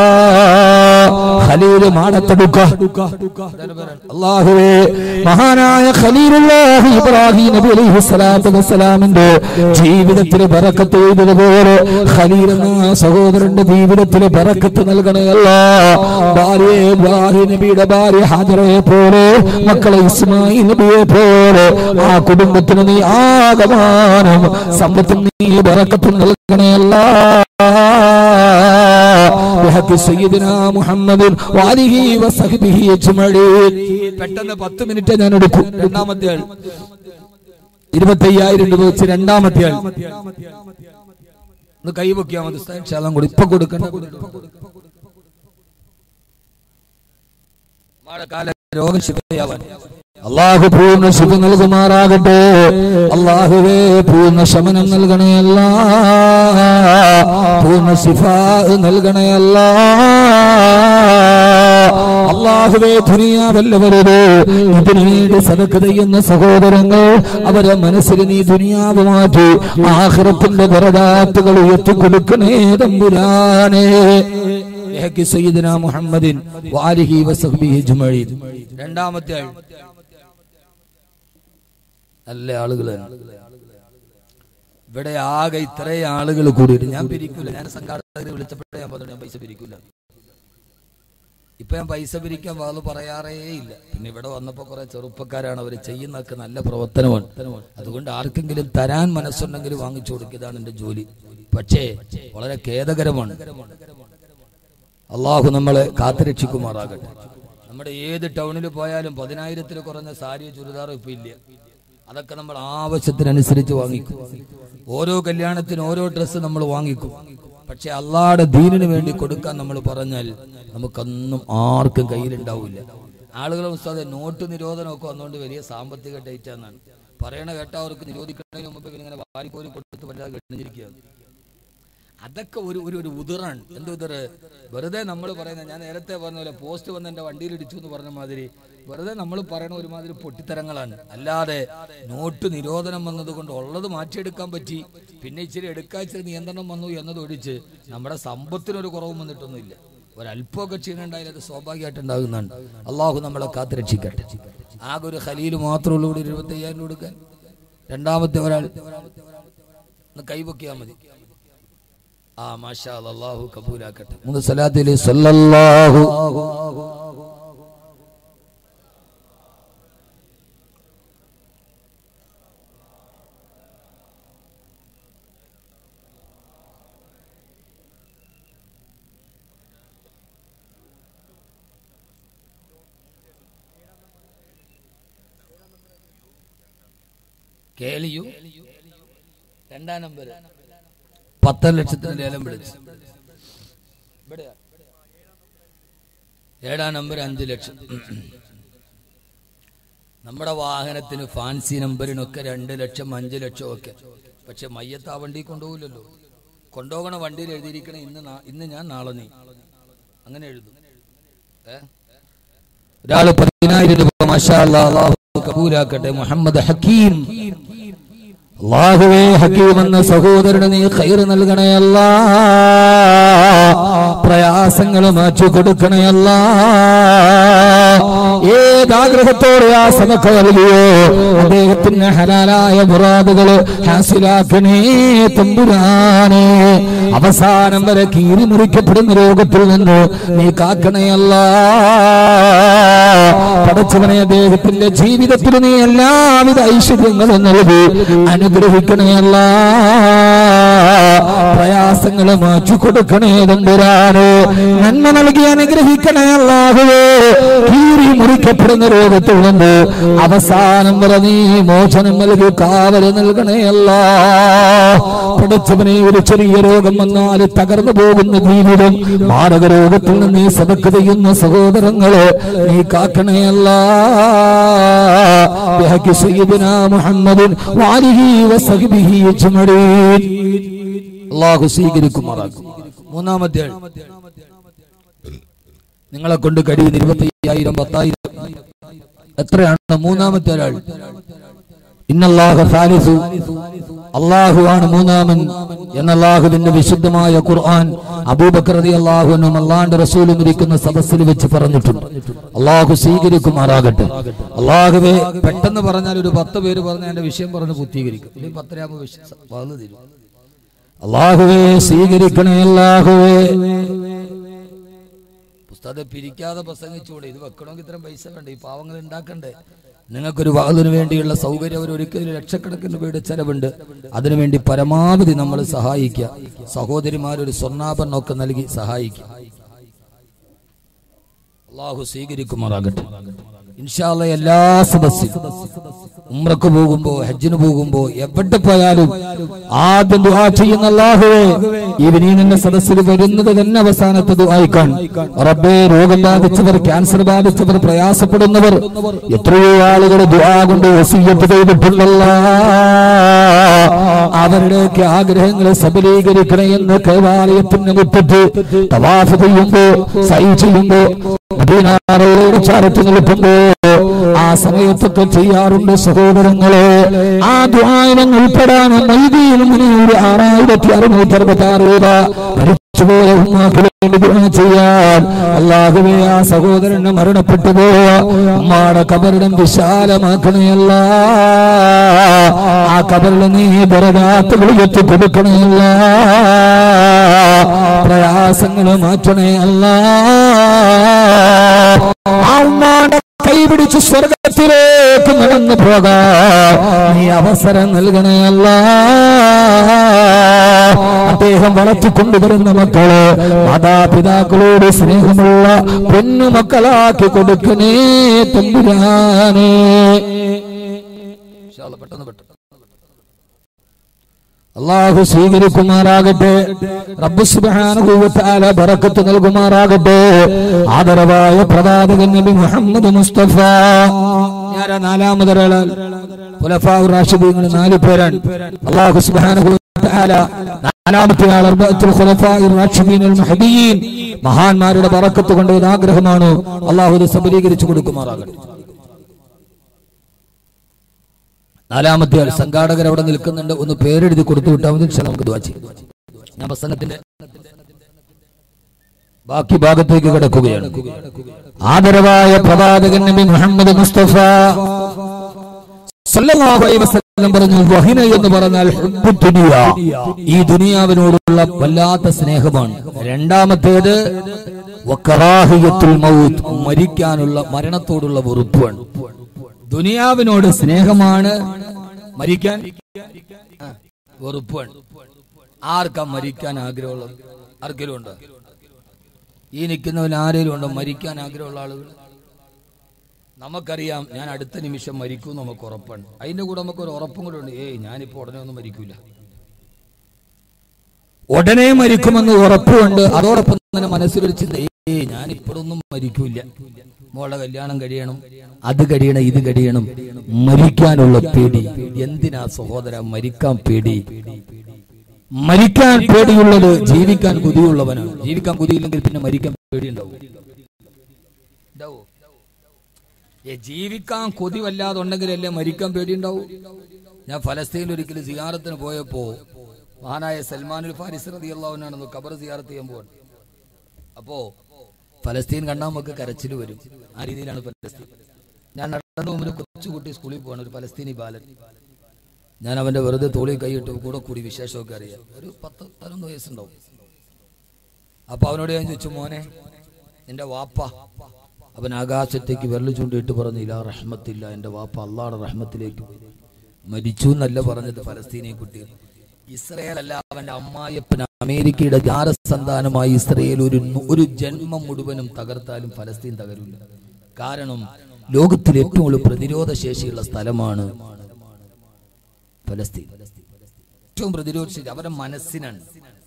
ഖലീല് മാടത്തെടുക്ക അള്ളാഹുവേ മഹാനായ ഖലീലുല്ലാഹി ഇബ്രാഹിം നബി അലൈഹി സ്വലാത്തു വസ്സലാമിന്റെ ജീവിതത്തിൽ ബറക്കത്ത് ചെയ്തതുപോലെ ഖലീൽ എന്ന സഹോദരന്റെ ജീവിതത്തിൽ ബറക്കത്ത് നൽകണയല്ല ഭാര്യ ഇബ്രാഹിം നബിയുടെ ഭാര്യ ഹാജറയെ പോലെ മക്കളെ ഇസ്മായിൽ നബിയെ പോലെ ആ കുടുംബത്തിന് നീ ആകമാനം സമ്പത്തും നീ ബറക്കത്തും നൽകണയല്ല بحق سيدنا محمد وآله وصحبه أجمعين പെട്ടെന്ന് പത്ത് മിനിറ്റ് ഞാൻ എടുക്കും രണ്ടാമത്തെ ആൾ ഇരുപത്തയ്യായിരം രൂപ വെച്ച് രണ്ടാമത്തെ ആൾ ഒന്ന് കൈ പൊക്കിയാൽ മതി ഉസ്താദ് ശാലം കൂടി ഇപ്പൊ കൊടുക്കണ്ട മഴക്കാല രോഗം ശിവയാവാൻ അള്ളാഹു പൂർണ്ണ ശുഭ നൽകുമാറാകട്ടെ അള്ളാഹുവേ പൂർണ്ണ ശമനം നൽകണയല്ല പൂർണ്ണ ശിഫ നൽകണയല്ല അള്ളാഹുവേ ദുനിയാവല്ലവരത് ഇതിനു വേണ്ടി സദക്ക് ചെയ്യുന്ന സഹോദരങ്ങൾ അവരെ മനസ്സിൽ നീ ദുനിയാവ് മാറ്റി ആഹ്റത്തിന്റെ വരദാത്തുകൾ ഉയർത്തിക്കൊടുക്കണേ തമ്പുരാനേ ബിഹഖി സയ്യിദിന മുഹമ്മദിൻ വാലിഹി വസഹ്ബിഹി അജ്മഈൻ രണ്ടാമത്തെ ആൾ നല്ല ആളുകളാണ് ഇവിടെ ആകെ ഇത്രയും ആളുകൾ കൂടിയിട്ട് ഞാൻ പിരിക്കൂല ഞാൻ സംഘാടകരെ വിളിച്ചപ്പോഴേ ഞാൻ പറഞ്ഞു ഞാൻ പൈസ പിരിക്കൂല ഇപ്പൊ ഞാൻ പൈസ പിരിക്കാൻ വാള് പറയാറേ ഇല്ല പിന്നെ ഇവിടെ വന്നപ്പോ കുറെ ചെറുപ്പക്കാരാണ് അവർ ചെയ്യുന്നതൊക്കെ നല്ല പ്രവർത്തനമാണ് അതുകൊണ്ട് ആർക്കെങ്കിലും തരാൻ മനസ്സുണ്ടെങ്കിൽ വാങ്ങിച്ചു കൊടുക്കുക ഇതാണ് എന്റെ ജോലി പക്ഷേ വളരെ ഖേദകരമാണ് അള്ളാഹു നമ്മളെ കാത്തുരക്ഷിക്കുമാറാകട്ടെ നമ്മുടെ ഏത് ടൗണിൽ പോയാലും പതിനായിരത്തിൽ കുറഞ്ഞ സാരി ചുരിദാറും ഇപ്പൊ ഇല്ല അതൊക്കെ നമ്മൾ ആവശ്യത്തിനനുസരിച്ച് വാങ്ങിക്കും ഓരോ കല്യാണത്തിനും ഓരോ ഡ്രസ്സ് നമ്മൾ വാങ്ങിക്കും പക്ഷെ അള്ളാടെ ദീനിന് വേണ്ടി കൊടുക്കാൻ നമ്മൾ പറഞ്ഞാൽ നമുക്കൊന്നും ആർക്കും കയ്യിലുണ്ടാവില്ല ആളുകളെ ഉസ്താദെ നോട്ട് നിരോധനമൊക്കെ വന്നുകൊണ്ട് വലിയ സാമ്പത്തിക ഡേറ്റ് എന്നാണ് പറയണ കേട്ട അവർക്ക് നിരോധിക്കുന്നതിന് മുമ്പ് ഇങ്ങനെ വാരിക്കോരി കൊടുത്ത് വല്ലാതെ കഴിഞ്ഞിരിക്കുകയാണ് അതൊക്കെ ഒരു ഒരു ഒരു ഉതിറാണ് എന്ത് ഉതിറ് വെറുതെ നമ്മൾ പറയുന്ന ഞാൻ നേരത്തെ പറഞ്ഞ പോലെ പോസ്റ്റ് വന്ന് എന്റെ വണ്ടിയിൽ ഇടിച്ചു എന്ന് പറഞ്ഞ മാതിരി വെറുതെ നമ്മൾ പറയണ ഒരുമാതിരി പൊട്ടിത്തരങ്ങളാണ് അല്ലാതെ നോട്ട് നിരോധനം വന്നതുകൊണ്ട് ഉള്ളത് മാറ്റിയെടുക്കാൻ പറ്റി പിന്നെ ഇച്ചിരി എടുക്കാൻ ഇച്ചിരി നിയന്ത്രണം വന്നു എന്നത് ഒഴിച്ച് നമ്മുടെ സമ്പത്തിനൊരു കുറവും വന്നിട്ടൊന്നുമില്ല ഒരല്പമൊക്കെ ക്ഷീണുണ്ടായാലും അത് സ്വാഭാവികമായിട്ട് ഉണ്ടാകുന്നതാണ് അള്ളാഹു നമ്മളെ കാത്തുരക്ഷിക്കട്ടെ ആകെ ഒരു ഖലീൽ മാത്രമേ ഉള്ളൂ ഇവിടെ ഇരുപത്തി അയ്യായിരം കൊടുക്കാൻ രണ്ടാമത്തെ ഒരാൾ ഒന്ന് കൈപൊക്കിയാൽ മതി ആ മാഷാ അല്ലാ, അല്ലാഹു കബൂലാക്കട്ടെ മൂന്ന് സലാത്തിൽ സല്ലല്ലാഹു കേളിയു രണ്ടാം നമ്പർ പത്തര ലക്ഷത്തിന് ലേലം വിളിച്ചു ഇവിടെയാ? ഏഴാം നമ്പർ അഞ്ചു ലക്ഷം നമ്മുടെ വാഹനത്തിന് ഫാൻസി നമ്പറിനൊക്കെ രണ്ട് ലക്ഷം അഞ്ചു ലക്ഷം ഒക്കെ പക്ഷെ മയ്യത്ത് ആ വണ്ടി കൊണ്ടുപോകില്ലല്ലോ കൊണ്ടുപോകണ വണ്ടിയിൽ എഴുതിയിരിക്കണ ഇന്ന് നാ- ഇന്ന് ഞാൻ നാളെ നീ അങ്ങനെ എഴുതും ഏ ഒരാള് പതിനായിരം രൂപ മാഷാ അല്ലാ, അല്ലാഹു കബൂലാക്കട്ടെ മുഹമ്മദ് ഹക്കീം അള്ളാഹുവേ ഹക്കീം എന്ന സഹോദരന് നീ ഖൈർ നൽകണയല്ല പ്രയാസങ്ങൾ മാറ്റി കൊടുക്കണയല്ല ഏതാഗ്രഹത്തോടെ ആ സമക്ക നൽകിയോ അദ്ദേഹത്തിന് ഹലാലായ മുറാദുകള് ഹാസിലാക്കണേ തമ്പുരാനെ അവസാനം വരെ കീറി മുറിക്കപ്പെടുന്ന രോഗത്തിൽ നിന്ന് നീ കാക്കണയല്ല പടച്ചവനെ അദ്ദേഹത്തിന്റെ ജീവിതത്തിൽ നീ എല്ലാവിധ ഐശ്വര്യങ്ങളും നൽകി അനുഗ്രഹിക്കണയല്ല പ്രയാസങ്ങൾ മാറ്റി കൊടുക്കണേ തമ്പുരാനെ നന്മ നൽകി അനുഗ്രഹിക്കണേ അല്ലാഹുവേ കീറി മുറിക്കപ്പെടുന്ന രോഗത്തിൽ നിന്ന് അവസാനം വരെ നീ മോചനം നൽകി കാവല് നൽകണേ അല്ലാ പടച്ചവനെ ഒരു ചെറിയ രോഗം വന്നാൽ തകർന്നു പോകുന്ന ജീവിതം മാരക രോഗത്തിൽ നിന്ന് നീ സതക്ക് ചെയ്യുന്ന സഹോദരങ്ങളെ നീ കാക്കണയല്ല ബിഹഖി സയ്യിദിനാ മുഹമ്മദിൻ വാലിഹി വസഹ്ബിഹി അജ്മഈൻ അല്ലാഹു സ്വീകരിക്കുമാറാക്കും മൂന്നാമത്തെ ആൾ നിങ്ങളെ കൊണ്ട് കഴിയുന്ന ഇരുപത്തി അയ്യായിരം പത്തായിരം എത്രയാണ് മൂന്നാമത്തെ ഒരാൾ ഇന്നല്ലാഹ സാലിസു അള്ളാഹുവാണ് മൂന്നാമൻ എന്ന അള്ളാഹുവിന്റെ വിശുദ്ധമായ ഖുർആൻ അബൂബക്കർ റതി അള്ളാഹുനും അള്ളാന്റെ റസൂലും ഇരിക്കുന്ന സദസ്സിൽ വെച്ച് പറഞ്ഞിട്ടുണ്ട് അള്ളാഹു സ്വീകരിക്കുമാറാകട്ടെ അള്ളാഹുവെ പെട്ടെന്ന് പറഞ്ഞാൽ ഒരു പത്ത് പേര് പറഞ്ഞ എന്റെ വിഷയം പറഞ്ഞ് പൂർത്തീകരിക്കും ഇല്ലെങ്കിൽ പത്തരാകുമ്പോൾ വിഷയം പകർന്നു തരും അള്ളാഹുവേ സ്വീകരിക്കണേ അള്ളാഹുവേ പുസ്തകത്തെ പിരിക്കാതെ പ്രസംഗിച്ചുകൂടെ ഇത് വെക്കണമെങ്കിൽ ഇത്രയും പൈസ വേണ്ട ഈ പാവങ്ങൾ ഉണ്ടാക്കണ്ടേ നിങ്ങൾക്കൊരു വാതിന് വേണ്ടിയുള്ള സൗകര്യം ഒരു ഒരിക്കലും ലക്ഷക്കണക്കിന് രൂപയുടെ ചെലവുണ്ട് അതിനുവേണ്ടി പരമാവധി നമ്മൾ സഹായിക്കുക സഹോദരിമാരൊരു സ്വർണ്ണാഭരണമൊക്കെ നൽകി സഹായിക്കുക അള്ളാഹു സ്വീകരിക്കുമാറാകട്ടെ ഇൻഷാല്ല എല്ലാ സദസ്സും ഉമ്രക്ക് പോകുമ്പോ ഹജ്ജിന് പോകുമ്പോ എവിടെ പോയാലും ആദ്യം ദുആ ചെയ്യുന്ന അല്ലാഹുവേ ഇവനീ നിന്റെ സദസ്സിൽ വരുന്നത് തന്നെ അവസാനത്തെ ദുആയിക്കാൻ റബ്ബേ രോഗം ബാധിച്ചവർ ക്യാൻസർ ബാധിച്ചവർ പ്രയാസപ്പെടുന്നവർ എത്രയോ ആളുകൾ ദുആ കൊണ്ട് വസീയത്ത് ചെയ്തിട്ടുണ്ടല്ലോ അവരുടെയൊക്കെ ആഗ്രഹങ്ങൾ സബലീകരിക്കണേ എന്ന് കൈവാലയത്തിന് മുറ്റത്ത് തവാഫ് ചെയ്യുമ്പോ സൈ ചെയ്യുമ്പോ മദീനാറോട് ചാരത്ത് നിൽക്കുമ്പോ ആ സമയത്തൊക്കെ ചെയ്യാറുണ്ട് സഹോദരങ്ങളെ ആ ദ്വായനം ഉൾപ്പെടാൻ മൈദിയിൽ മുന്നൂറ് ആറായിരത്തി അറുന്നൂറ്റി അറുപത്തി ആറ് രൂപ മരിച്ചുപോയ ഉമ്മാക്ക് വേണ്ടി ദുആ ചെയ്യാൻ അല്ലാഹുവേ ആ സഹോദരന് മരണപ്പെട്ടു പോയ ഉമ്മാടെ കബറിടം വിശാലമാക്കണയല്ല ആ കബറിൽ നീ ദരകാത്തുകൾ എത്തി കൊടുക്കണയല്ല പ്രയാസങ്ങൾ മാറ്റണേ അല്ല ആ ഉമ്മാടെ കൈപിടിച്ച് സ്വർഗത്തിലേക്ക് നടന്നു പോകാൻ നീ അവസരം നൽകണയല്ല അദ്ദേഹം വളർത്തിക്കൊണ്ടുവരുന്ന മക്കള് മാതാപിതാക്കളോട് സ്നേഹമുള്ള പൊന്നുമക്കളാക്കി കൊടുക്കണേ തമ്പുരാനേ ഇൻഷാല്ല പെട്ടെന്ന് പെട്ടെന്ന് അള്ളാഹു സ്വീകരിക്കുമാറാകട്ടെ റബ്ബ് സുബ്ഹാനഹു വ തആല ബറക്കത്ത് നൽകുമാറാകട്ടെ ആദരവായ പ്രവാചകൻ നബി മുഹമ്മദ് മുസ്തഫ ഞാനാ നാലാമതൊരാള് ഖുലഫാഉർ റാഷിദീങ്ങൾ നാല് പേരാണ് അള്ളാഹു സുബ്ഹാനഹു വ തആല നാലാമത്തെ ആൾ അർബഅത്തുൽ ഖുലഫാഇർ റാഷിദീനുൽ മഹ്ദിയീൻ മഹാന്മാരുടെ ബറക്കത്ത് കൊണ്ട് ഒരു ആഗ്രഹമാണ് അള്ളാഹു ഇത് സബലീകരിച്ചു കൊടുക്കുമാറാകട്ടെ നാലാമത്തെ ആൾ സംഘാടകർ അവിടെ നിൽക്കുന്നുണ്ട് ഒന്ന് പേരെഴുതി കൊടുത്തു വിട്ടാൽ മതി ഇൻഷാ നമുക്ക് ദ്വാ ചെയ്യാം ഞാൻ പ്രസംഗത്തിന്റെ ബാക്കി ഭാഗത്തേക്ക് കിടക്കുകയാണ് ആദരവായ പ്രവാചകൻ നബി മുഹമ്മദ് മുസ്തഫ സല്ലല്ലാഹു അലൈഹി വസല്ലം പറഞ്ഞു വഹിന എന്ന് പറഞ്ഞാൽ ഹുബ്ബു ദുനിയ ഈ ദുനിയാവിനോടുള്ള വല്ലാത്ത സ്നേഹമാണ് രണ്ടാമത്തേത് വക്കറാഹിയത്തുൽ മൗത്ത് മരിക്കാനുള്ള മരണത്തോടുള്ള വെറുപ്പാണ് ദുനിയാവിനോട് സ്നേഹമാണ് മരിക്കാൻ ആ, വെറുപ്പാണ് ആർക്കാ മരിക്കാൻ ആഗ്രഹമുള്ളത് ആർക്കെങ്കിലും ഉണ്ടോ ഈ നിൽക്കുന്നവൻ ആരെങ്കിലും ഉണ്ടോ മരിക്കാൻ ആഗ്രഹമുള്ള ആളുകൾ നമുക്കറിയാം ഞാൻ അടുത്ത നിമിഷം മരിക്കും എന്ന് നമുക്ക് ഉറപ്പാണ് അതിന്റെ കൂടെ നമുക്ക് ഒരു ഉറപ്പും കൂടെ ഉണ്ട് ഏയ് ഞാനിപ്പോ ഉടനെ ഒന്നും മരിക്കൂല ഉടനെ മരിക്കുമെന്ന് ഉറപ്പുണ്ട് അതോടൊപ്പം തന്നെ മനസ്സിലൊരു ചിന്ത ഏയ് ഞാൻ ഇപ്പോഴൊന്നും മരിക്കൂല മോളുടെ കല്യാണം കഴിയണം അത് കഴിയണം ഇത് കഴിയണം മരിക്കാനുള്ള പേടി എന്തിനാ സഹോദര മരിക്കാൻ പേടി മരിക്കാൻ പേടിയുള്ളത് ജീവിക്കാൻ കൊതിയുള്ളവനാണ് ജീവിക്കാൻ കൊതിയില്ലെങ്കിൽ പിന്നെ മരിക്കാൻ പേടിയുണ്ടാവും ഉണ്ടാവോ ഏ ജീവിക്കാൻ കൊതി വല്ലാതെ ഉണ്ടെങ്കിലല്ലേ മരിക്കാൻ പേടിയുണ്ടാവും ഞാൻ ഫലസ്തീനിൽ ഒരിക്കലും സിയാറത്തിന് പോയപ്പോ മഹാനായ സൽമാനുൽ ഫാരിസ് റതിയുള്ളവനാണെന്ന് ഖബർ സിയാറത്ത് ചെയ്യാൻ പോവാണ് അപ്പോ ഫലസ്തീൻ കണ്ടാൽ നമുക്ക് കരച്ചിൽ വരും ആ രീതിയിലാണ് ഫലസ്തീൻ ഞാൻ നടന്നു മുമ്പിൽ കൊച്ചുകുട്ടി സ്കൂളിൽ പോവാണ് ഒരു ഫലസ്തീനി ബാലൻ ഞാൻ അവന്റെ വെറുതെ തോളി കൈയിട്ട് കൂടെ കൂടി വിശേഷമൊക്കെ അറിയാം ഒരു പത്ത് പതിനൊന്ന് വയസ്സുണ്ടാവും അപ്പൊ അവനോട് ഞാൻ ചോദിച്ചു മോനെ നിന്റെ വാപ്പ അവൻ ആകാശത്തേക്ക് വിരൽ ചൂണ്ടിയിട്ട് പറഞ്ഞു ഇല്ല റഹ്മത്തില്ല എന്റെ വാപ്പ അള്ളാടെ റഹ്മത്തിലേക്ക് പോയി മരിച്ചു എന്നല്ല പറഞ്ഞത് ഫലസ്തീനെ കുട്ടികൾ ഇസ്രയേൽ അല്ല അവന്റെ അമ്മായപ്പൻ അമേരിക്കയുടെ ജാരസന്താനമായി ഇസ്രയേൽ ഒരു നു- ഒരു ജന്മം മുഴുവനും തകർത്താലും ഫലസ്തീൻ തകരില്ല കാരണം ലോകത്തിൽ ഏറ്റവും കൂടുതൽ പ്രതിരോധ ശേഷിയുള്ള സ്ഥലമാണ് ഫലസ്തീൻ ഏറ്റവും പ്രതിരോധ ശേഷി അവരുടെ മനസ്സിനാണ്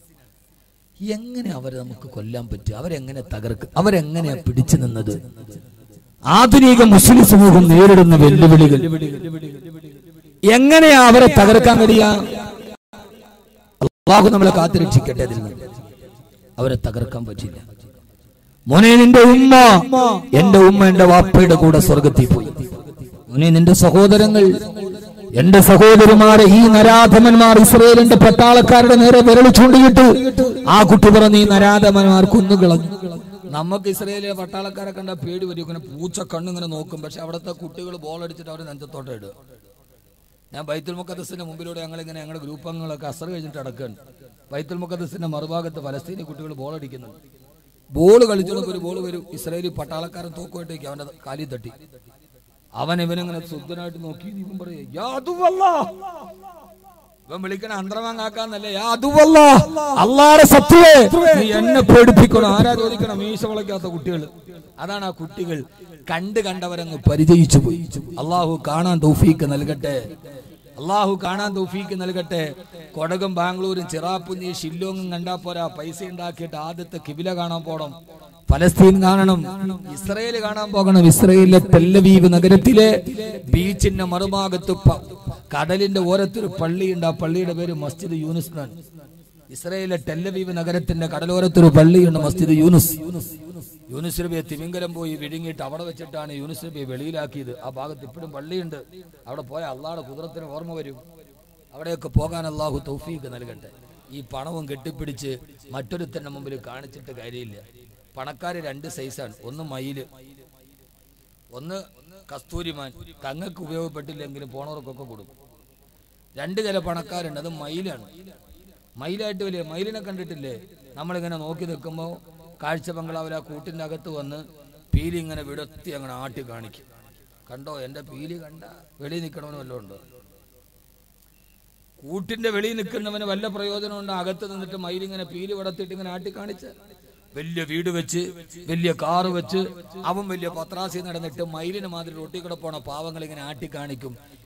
എങ്ങനെ അവരെ നമുക്ക് കൊല്ലാൻ പറ്റും അവരെങ്ങനെ തകർക്കും അവരെങ്ങനെയാ പിടിച്ചു നിന്നത് ആധുനിക മുസ്ലിം സമൂഹം നേരിടുന്ന വെല്ലുവിളികൾ എങ്ങനെയാ അവരെ തകർക്കാൻ കഴിയാ അള്ളാഹു നമ്മളെ കാത്തുരക്ഷിക്കട്ടെ അതിൽ നിന്ന് അവരെ തകർക്കാൻ പറ്റില്ല മോനെ നിന്റെ ഉമ്മ എന്റെ ഉമ്മ എന്റെ വാപ്പയുടെ കൂടെ സ്വർഗത്തിൽ പോയി മോനെ നിന്റെ സഹോദരങ്ങൾ എന്റെ സഹോദരിമാരെ ഈ നരാധമന്മാർ ഇസ്രയേലിന്റെ പട്ടാളക്കാരുടെ നേരെ വിരൽ ചൂണ്ടിയിട്ട് ആ കുട്ടി പറഞ്ഞ് ഈ നരാധമന്മാർ കുന്നുകളഞ്ഞു നമുക്ക് ഇസ്രയേലിലെ പട്ടാളക്കാരെ കണ്ട പേടി വരും ഇങ്ങനെ പൂച്ച കണ്ണിങ്ങനെ നോക്കും പക്ഷെ അവിടുത്തെ കുട്ടികൾ ബോൾ അടിച്ചിട്ട് അവർ നെഞ്ചത്തോട്ട് ഇടുക ഞാൻ ബൈത്തുൽ മുഖദ്സിന്റെ മുമ്പിലൂടെ ഞങ്ങൾ ഇങ്ങനെ ഞങ്ങളുടെ ഗ്രൂപ്പ് അംഗങ്ങളൊക്കെ അസർ കഴിഞ്ഞിട്ട് അടക്കുകയാണ് ബൈത്തുൽ മുഖദ്സിന്റെ മറുഭാഗത്ത് ഫലസ്തീനി കുട്ടികൾ ബോൾ അടിക്കുന്നുണ്ട് ബോൾ കളിച്ചോളപ്പോൾ ഒരു ബോൾ വരും ഇസ്രയേലി പട്ടാളക്കാരൻ തോക്കുമായിട്ടേക്ക് അവന്റെ കാലിൽ തട്ടി അവൻ ഇവനിങ്ങനെ ശുദ്ധനായിട്ട് നോക്കി ഇവൻ പറയും "യാ അദുവല്ലാ." ഇവൻ വിളിക്കണ അന്തരമാങ്ങാക്കാന്നല്ലേ യാ അദുവല്ലാ. അള്ളാടെ സത്വേ നീ എന്നെ പേടിപ്പിക്കണം ആരാ ചോദിക്കണം മീശ വളയ്ക്കാത്ത കുട്ടികൾ അതാണ് ആ കുട്ടികൾ കണ്ട് കണ്ടവരങ്ങ് പരിചയിച്ചു പോയി അള്ളാഹു കാണാൻ തൗഫീക്ക് നൽകട്ടെ അള്ളാഹു കാണാൻ തൗഫീക്ക് നൽകട്ടെ കൊടകും ബാംഗ്ലൂരും ചിറാപ്പുഞ്ഞി ഷില്ലോങ്ങും കണ്ടാ പോരാ പൈസ ഉണ്ടാക്കിയിട്ട് ആദ്യത്തെ കിബില കാണാൻ പോണം ഫലസ്തീൻ കാണണം ഇസ്രയേൽ കാണാൻ പോകണം ഇസ്രയേലിലെ തെല്ലവീവ് നഗരത്തിലെ ബീച്ചിന്റെ മറുഭാഗത്ത് പ- കടലിന്റെ ഓരത്തൊരു പള്ളിയുണ്ട് ആ പള്ളിയുടെ പേര് മസ്ജിദ് യൂനുസ് എന്നാണ് ഇസ്രയേലിലെ ടെല്ലവീവ് നഗരത്തിന്റെ കടലോരത്തൊരു പള്ളിയുണ്ട് മസ്ജിദ് യൂനുസ് യൂനുസ് നബിയെ തിമിംഗലം പോയി വിഴുങ്ങിയിട്ട് അവിടെ വെച്ചിട്ടാണ് യൂനുസ് നബിയെ വെളിയിലാക്കിയത് ആ ഭാഗത്ത് ഇപ്പോഴും പള്ളിയുണ്ട് അവിടെ പോയ അള്ളാഹുടെ കുതിരത്തിന് ഓർമ്മ വരും അവിടെയൊക്കെ പോകാൻ അള്ളാഹു തൗഫീക്ക് നൽകട്ടെ ഈ പണവും കെട്ടിപ്പിടിച്ച് മറ്റൊരുത്തന്റെ മുമ്പിൽ കാണിച്ചിട്ട് കാര്യമില്ല പണക്കാര് രണ്ട് സൈസാണ് ഒന്ന് മയില് ഒന്ന് കസ്തൂരിമാൻ തങ്ങൾക്ക് ഉപയോഗപ്പെട്ടില്ലെങ്കിലും പോണവർക്കൊക്കെ കൊടുക്കും രണ്ട് ചില പണക്കാരുണ്ട് അത് മയിലാണ് മയിലായിട്ട് വലിയ മയിലിനെ കണ്ടിട്ടില്ലേ നമ്മളിങ്ങനെ നോക്കി നിൽക്കുമ്പോൾ കാഴ്ച ബംഗ്ലാവിൽ ആ കൂട്ടിൻ്റെ അകത്ത് വന്ന് പീലി ഇങ്ങനെ വിടത്തി അങ്ങനെ ആട്ടി കാണിക്കും കണ്ടോ എൻ്റെ പീലി കണ്ട വെളിയിൽ നിൽക്കണമെന്ന് വല്ലതും ഉണ്ടോ കൂട്ടിന്റെ വെളിയിൽ നിൽക്കുന്നവന് വല്ല പ്രയോജനമുണ്ട് അകത്ത് നിന്നിട്ട് മയിലിങ്ങനെ പീലി വിടത്തിയിട്ട് ഇങ്ങനെ ആട്ടി കാണിച്ച് വലിയ വീട് വെച്ച് വലിയ കാറ് വെച്ച് അവൻ വലിയ പത്രാസി നടന്നിട്ട് മയിലിന് മാതിരി റൊട്ടി കൂടെ പോണ പാവങ്ങൾ ഇങ്ങനെ ആട്ടി കാണിക്കും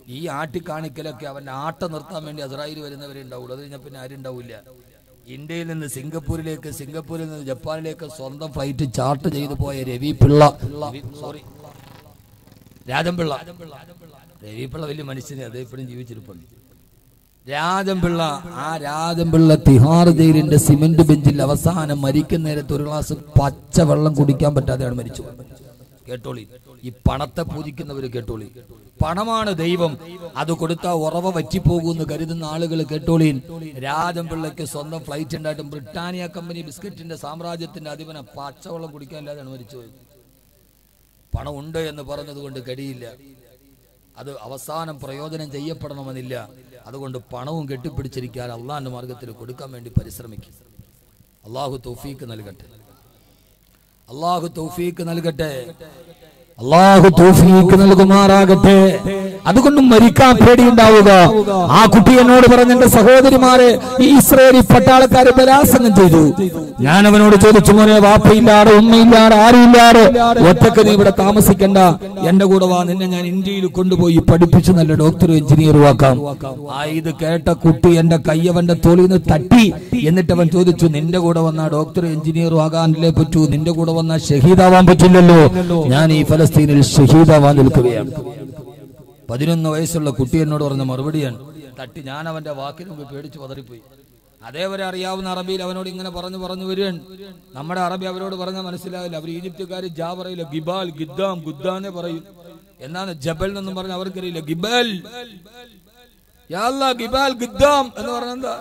ഈ ആട്ടിക്കാണിക്കലൊക്കെ അവന്റെ ആട്ട നിർത്താൻ വേണ്ടി അസറായിൽ വരുന്നവരെ ഉണ്ടാവുള്ളൂ അത് കഴിഞ്ഞാൽ പിന്നെ ആരും ഉണ്ടാവില്ല ഇന്ത്യയിൽ നിന്ന് സിംഗപ്പൂരിലേക്ക് സിംഗപ്പൂരിൽ നിന്ന് ജപ്പാനിലേക്ക് സ്വന്തം ഫ്ലൈറ്റ് ചാർട്ട് ചെയ്തു പോയ രവി പിള്ള സോറി രാജംപിള്ള രവിപിള്ള വലിയ മനുഷ്യനെ അത് ഇപ്പോഴും ജീവിച്ചിരിപ്പുണ്ട് രാജംപിള്ള ആ രാജംപിള്ള തിഹാർ ജയിലിന്റെ സിമന്റ് ബെഞ്ചിൽ അവസാനം മരിക്കുന്ന നേരത്ത് ഒരു ഗ്ലാസ് പച്ചവെള്ളം കുടിക്കാൻ പറ്റാതെയാണ് മരിച്ചു കേട്ടോളി ഈ പണത്തെ പൂജിക്കുന്നവര് കേട്ടോളി പണമാണ് ദൈവം അത് കൊടുത്താൽ ഉറവ വറ്റിപ്പോകുമെന്ന് കരുതുന്ന ആളുകൾ കേട്ടോളീൻ രാജംപിള്ളയ്ക്ക് സ്വന്തം ഫ്ലൈറ്റ് ഉണ്ടായിട്ടും ബ്രിട്ടാനിയ കമ്പനി ബിസ്ക്കറ്റിന്റെ സാമ്രാജ്യത്തിന്റെ അധിപന പച്ചവെള്ളം കുടിക്കാനില്ലാതെയാണ് മരിച്ചു പോയത് പണം ഉണ്ട് എന്ന് പറഞ്ഞതുകൊണ്ട് കഴിയില്ല അത് അവസാനം പ്രയോജനം ചെയ്യപ്പെടണമെന്നില്ല അതുകൊണ്ട് പണവും കെട്ടിപ്പിടിച്ചിരിക്കാൻ അള്ളാന്റെ മാർഗത്തിൽ കൊടുക്കാൻ വേണ്ടി പരിശ്രമിക്കും അള്ളാഹു തൗഫീക്ക് നൽകട്ടെ അള്ളാഹു തൗഫീക്ക് നൽകട്ടെ അള്ളാഹു തൗഫീക്ക് നൽകുമാറാകട്ടെ അതുകൊണ്ട് മരിക്കാൻ പേടിയുണ്ടാവുക ആ കുട്ടി എന്നോട് പറഞ്ഞ എന്റെ സഹോദരിമാരെ ഈ ഇസ്രയേലി പട്ടാളക്കാരെ ബലാസംഗം ചെയ്തു ഞാൻ അവനോട് ചോദിച്ചു മോനെ വാപ്പയില്ലാതെ ഉമ്മയില്ലാതെ ആരുമില്ലാതെ ഒറ്റക്ക് നീ ഇവിടെ താമസിക്കണ്ട എന്റെ കൂടെ വാ നിന്നെ ഞാൻ ഇന്ത്യയിൽ കൊണ്ടുപോയി പഠിപ്പിച്ച് നല്ല ഡോക്ടറും എഞ്ചിനീയറും ആക്കാം ആ ഇത് കേട്ട കുട്ടി എന്റെ കയ്യവന്റെ തോളിൽ നിന്ന് തട്ടി എന്നിട്ട് അവൻ ചോദിച്ചു നിന്റെ കൂടെ വന്ന ഡോക്ടർ എഞ്ചിനീയറും ആകാനല്ലേ പറ്റൂ നിന്റെ കൂടെ വന്ന ഷഹീദാവാൻ പറ്റില്ലല്ലോ ഞാൻ ഈ ഫലസ്തീനിൽ ഷഹീദാവാൻ നിൽക്കുകയാണ് പതിനൊന്ന് വയസ്സുള്ള കുട്ടി എന്നോട് പറഞ്ഞ മറുപടിയാണ് തട്ടി ഞാൻ അവന്റെ വാക്കിന് മുമ്പ് പേടിച്ച് പതറിപ്പോയി അതേവരെ അറിയാവുന്ന അറബിയിൽ അവനോട് ഇങ്ങനെ പറഞ്ഞു പറഞ്ഞു വരികയാണ് നമ്മുടെ അറബി അവരോട് പറഞ്ഞാൽ മനസ്സിലാവില്ല അവർ ഈജിപ്തുകാർ ജാ പറയില്ല ഗിബാൽ ഗിദ്ദാം ഗുദ്ദാനെ പറയും എന്നാണ് ജബൽ എന്നൊന്നും പറഞ്ഞ അവർക്കറിയില്ല ഗിബൽ യാ അല്ലാ, ഗിബാൽ ഗിദ്ദാം എന്ന് പറഞ്ഞ എന്താ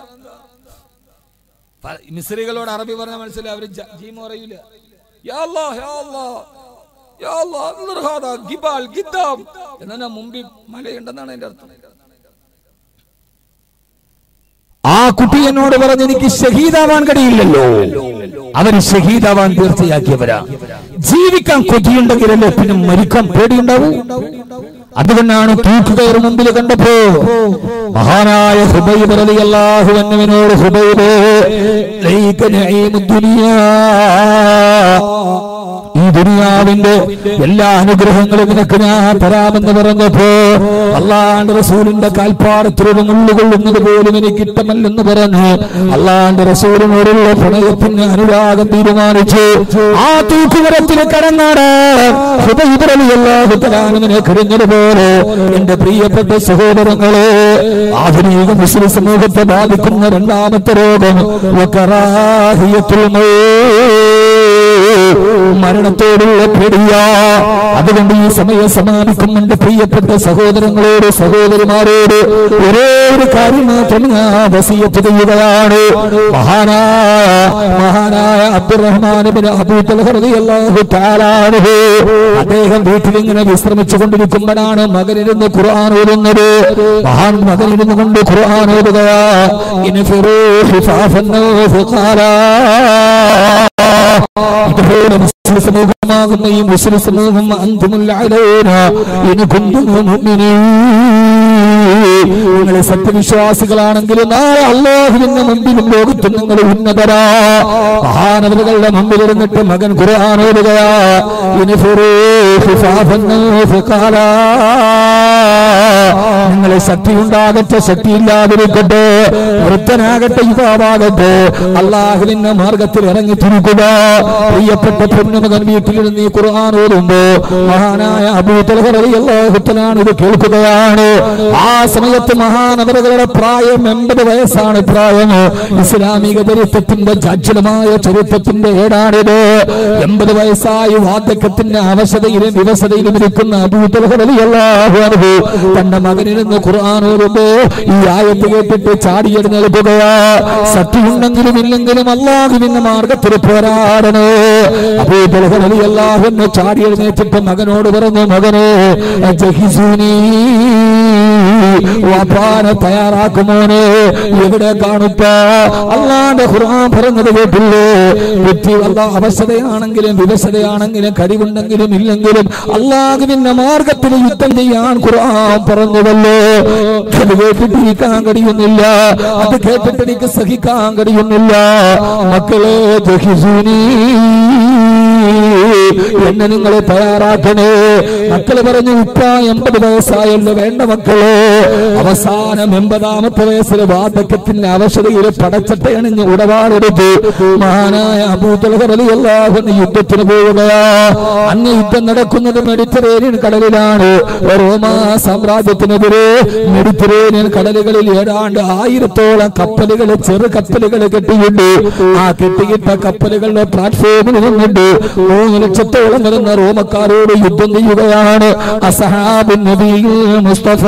പ- മിസ്രികളോട് അറബി പറഞ്ഞാൽ മനസ്സിലായി അവര് ജ- ജീം പറയൂല യാ അല്ലാ, യാ അല്ലാ, യാ അല്ലാ, അൻദുർ ഹാദാ ഗിബാൽ ഗിദ്ദാം എന്നാ മുമ്പിൽ മലയുണ്ടെന്നാണ് എന്റെ അർത്ഥം ആ കുട്ടി എന്നോട് പറഞ്ഞ് എനിക്ക് ഷഹീദാവാൻ കഴിയില്ലല്ലോ അവര് ഷഹീദാവാൻ തീർച്ചയാക്കിയവരാ ജീവിക്കാൻ കൊതിയുണ്ടെങ്കിലല്ലേ പിന്നെ മരിക്കാൻ പേടിയുണ്ടാവൂ അതുകൊണ്ടാണ് തൂക്കുകയർ മുമ്പിൽ കണ്ടപ്പോ മഹാനായ ഹുബൈബ് റളിയല്ലാഹു അൻഹുവിനോട് ഹുബൈബ് ലൈക നഈമുദ് ദുനിയാ ഈ ദുനിയാവിന്റെ എല്ലാ അനുഗ്രഹങ്ങളും നിനക്ക് ഞാൻ തരാമെന്ന് പറഞ്ഞപ്പോ അള്ളാന്റെ റസൂലിന്റെ കാൽപ്പാടത്തിലൊരു മുള്ളുകൊള്ളുന്നത് പോലും എനിക്ക് ഇഷ്ടമല്ലെന്ന് പറഞ്ഞ് അള്ളാന്റെ റസൂലിനോടുള്ള പ്രണയത്തിന് അനുരാഗം തീരുമാനിച്ചു ആ തൂക്കുമരത്തിന് കടന്നാട് ഹൃദയപരലിയല്ലാഹുത്തലാനുവിനെ കഴിഞ്ഞതുപോലെ എന്റെ പ്രിയപ്പെട്ട സഹോദരങ്ങളെ ആധുനിക മുസ്ലിം സമൂഹത്തെ ബാധിക്കുന്ന രണ്ടാമത്തെ രോഗം വകറാഹിയത്തുൽ മൗത്ത് മരണത്തോടുള്ള പേടിയ അതുകൊണ്ട് ഈ സമയം സമാപിക്കും എന്റെ പ്രിയപ്പെട്ട സഹോദരങ്ങളോട് സഹോദരിമാരോട് ഒരേ ഒരു കാര്യം മാത്രം ഞാൻ വസീയത്ത് ചെയ്യുകയാണ് മഹാനായ മഹാനായ അബ്ദുറഹ്മാൻ ഇബ്നു അബൂ തൽഹ റളിയല്ലാഹു തആല അൻഹു അദ്ദേഹം വീട്ടിൽ ഇങ്ങനെ വിശ്രമിച്ചു കൊണ്ടിരിക്കുമ്പോഴാണ് മകനിരുന്ന് ഖുർആൻ ഓതുന്നത് മഹാൻ മകനിരുന്ന് കൊണ്ട് ഖുർആൻ ഓതുകയാ ഇൻഫിറൂ ഹിഫാഫൻ ഇതുപോലെ മുസ്ലിം സമൂഹമാകുന്ന ഈ മുസ്ലിം സമൂഹം അന്തുമുൽ അലൈന ഇനി നിങ്ങൾ സത്യവിശ്വാസികളാണെങ്കിൽ നാളെ അള്ളാഹുവിന്റെ മുമ്പിലും ലോകത്തും നിങ്ങൾ ഉന്നതരാ മഹാനവരുടെ മുമ്പിൽ ഇരുന്നിട്ട് മകൻ ഖുർആൻ ഓതുകയാ ഇനി നിങ്ങളെ ശക്തി ഉണ്ടാകട്ടെ ശക്തി ഇല്ലാതിരിക്കട്ടെ വൃത്തനാകട്ടെ യുവാവാകട്ടെ അള്ളാഹുവിന്റെ മാർഗത്തിൽ ഇറങ്ങി തിരിക്കുക പ്രിയപ്പെട്ട പൊന്നുമകൻ വീട്ടിലിരുന്ന് ഈ ഖുർആൻ ഓതുമ്പോ മഹാനായ അബൂത്തലാണ് ഇത് കേൾക്കുകയാണ് ആ സമയത്ത് മഹാനവറുകളുടെ പ്രായം എൺപത് വയസ്സാണ് പ്രായം ഇസ്ലാമിക ചരിത്രത്തിന്റെ ചാച്ചലമായ ചരിത്രത്തിന്റെ ഏടാണിത് എൺപത് വയസ്സായി വാർദ്ധക്യത്തിന്റെ അവശതയിലും വിവശതയിലും ഇരിക്കുന്ന അബൂത്തലഹറിയല്ലാഹു അനുഭവ തന്റെ മകനിരുന്ന് ഖുർആൻ ഓതുമ്പോ ഈ ആയത്ത് കേട്ടിട്ട് ചാടിയെഴുന്നേൽക്കുകയാ സത്യമുണ്ടെങ്കിലും ഇല്ലെങ്കിലും അള്ളാഹുവിന്റെ മാർഗത്തിൽ പോരാടണേ അബൂത്തലഹറിയല്ലാഹു ചാടി എഴുന്നേറ്റിട്ട് മകനോട് പറഞ്ഞു മകനെ ജഹിസൂനീ വാപ്പാനെ തയ്യാറാക്കുമോനെ എവിടെ കാണുപ്പ അള്ളാന്റെ ഖുർആൻ പറഞ്ഞത് കേട്ടില്ലേ ബുദ്ധി അല്ല അവശതയാണെങ്കിലും വിവശതയാണെങ്കിലും കഴിവുണ്ടെങ്കിലും ഇല്ലെങ്കിലും അള്ളാഹുവിന്റെ മാർഗത്തിൽ യുദ്ധം ചെയ്യാൻ ഖുർആൻ പറഞ്ഞതല്ലോ അത് കേട്ടിട്ടിരിക്കാൻ കഴിയുന്നില്ല അത് കേട്ടിട്ട് എനിക്ക് സഹിക്കാൻ കഴിയുന്നില്ല മക്കളെ ജഹിസൂനീ എന്നെ നിങ്ങൾ തയ്യാറാക്കണേ മക്കള് പറഞ്ഞു ഉപ്പ എൺപത് വയസ്സായല്ലോ വേണ്ട മക്കളെ അവസാനം എൺപതാമത്തെ വയസ്സിൽ വാർദ്ധക്യത്തിന്റെ അവശതയിൽ പടച്ചട്ടയണിഞ്ഞ് ഉടപാടെടുത്ത് മഹാനായ അബൂത്തലഹറിയല്ലാഹുന്ന യുദ്ധത്തിന് പോവുകയാ അന്ന് യുദ്ധം നടക്കുന്നത് മെഡിറ്ററേനിയൻ കടലിലാണ് റോമാ സാമ്രാജ്യത്തിനെതിരെ മെഡിറ്ററേനിയൻ കടലുകളിൽ ഏതാണ്ട് ആയിരത്തോളം കപ്പലുകൾ ചെറു കപ്പലുകൾ കെട്ടിയിട്ട് ആ കെട്ടിയിട്ട കപ്പലുകളുടെ പ്ലാറ്റ്ഫോമിൽ നിന്നിട്ട് മൂന്ന് ലക്ഷത്തോളം വരുന്ന റോമക്കാരോട് യുദ്ധം ചെയ്യുകയാണ് അസഹാബിൻ നബിയിൽ മുസ്തഫ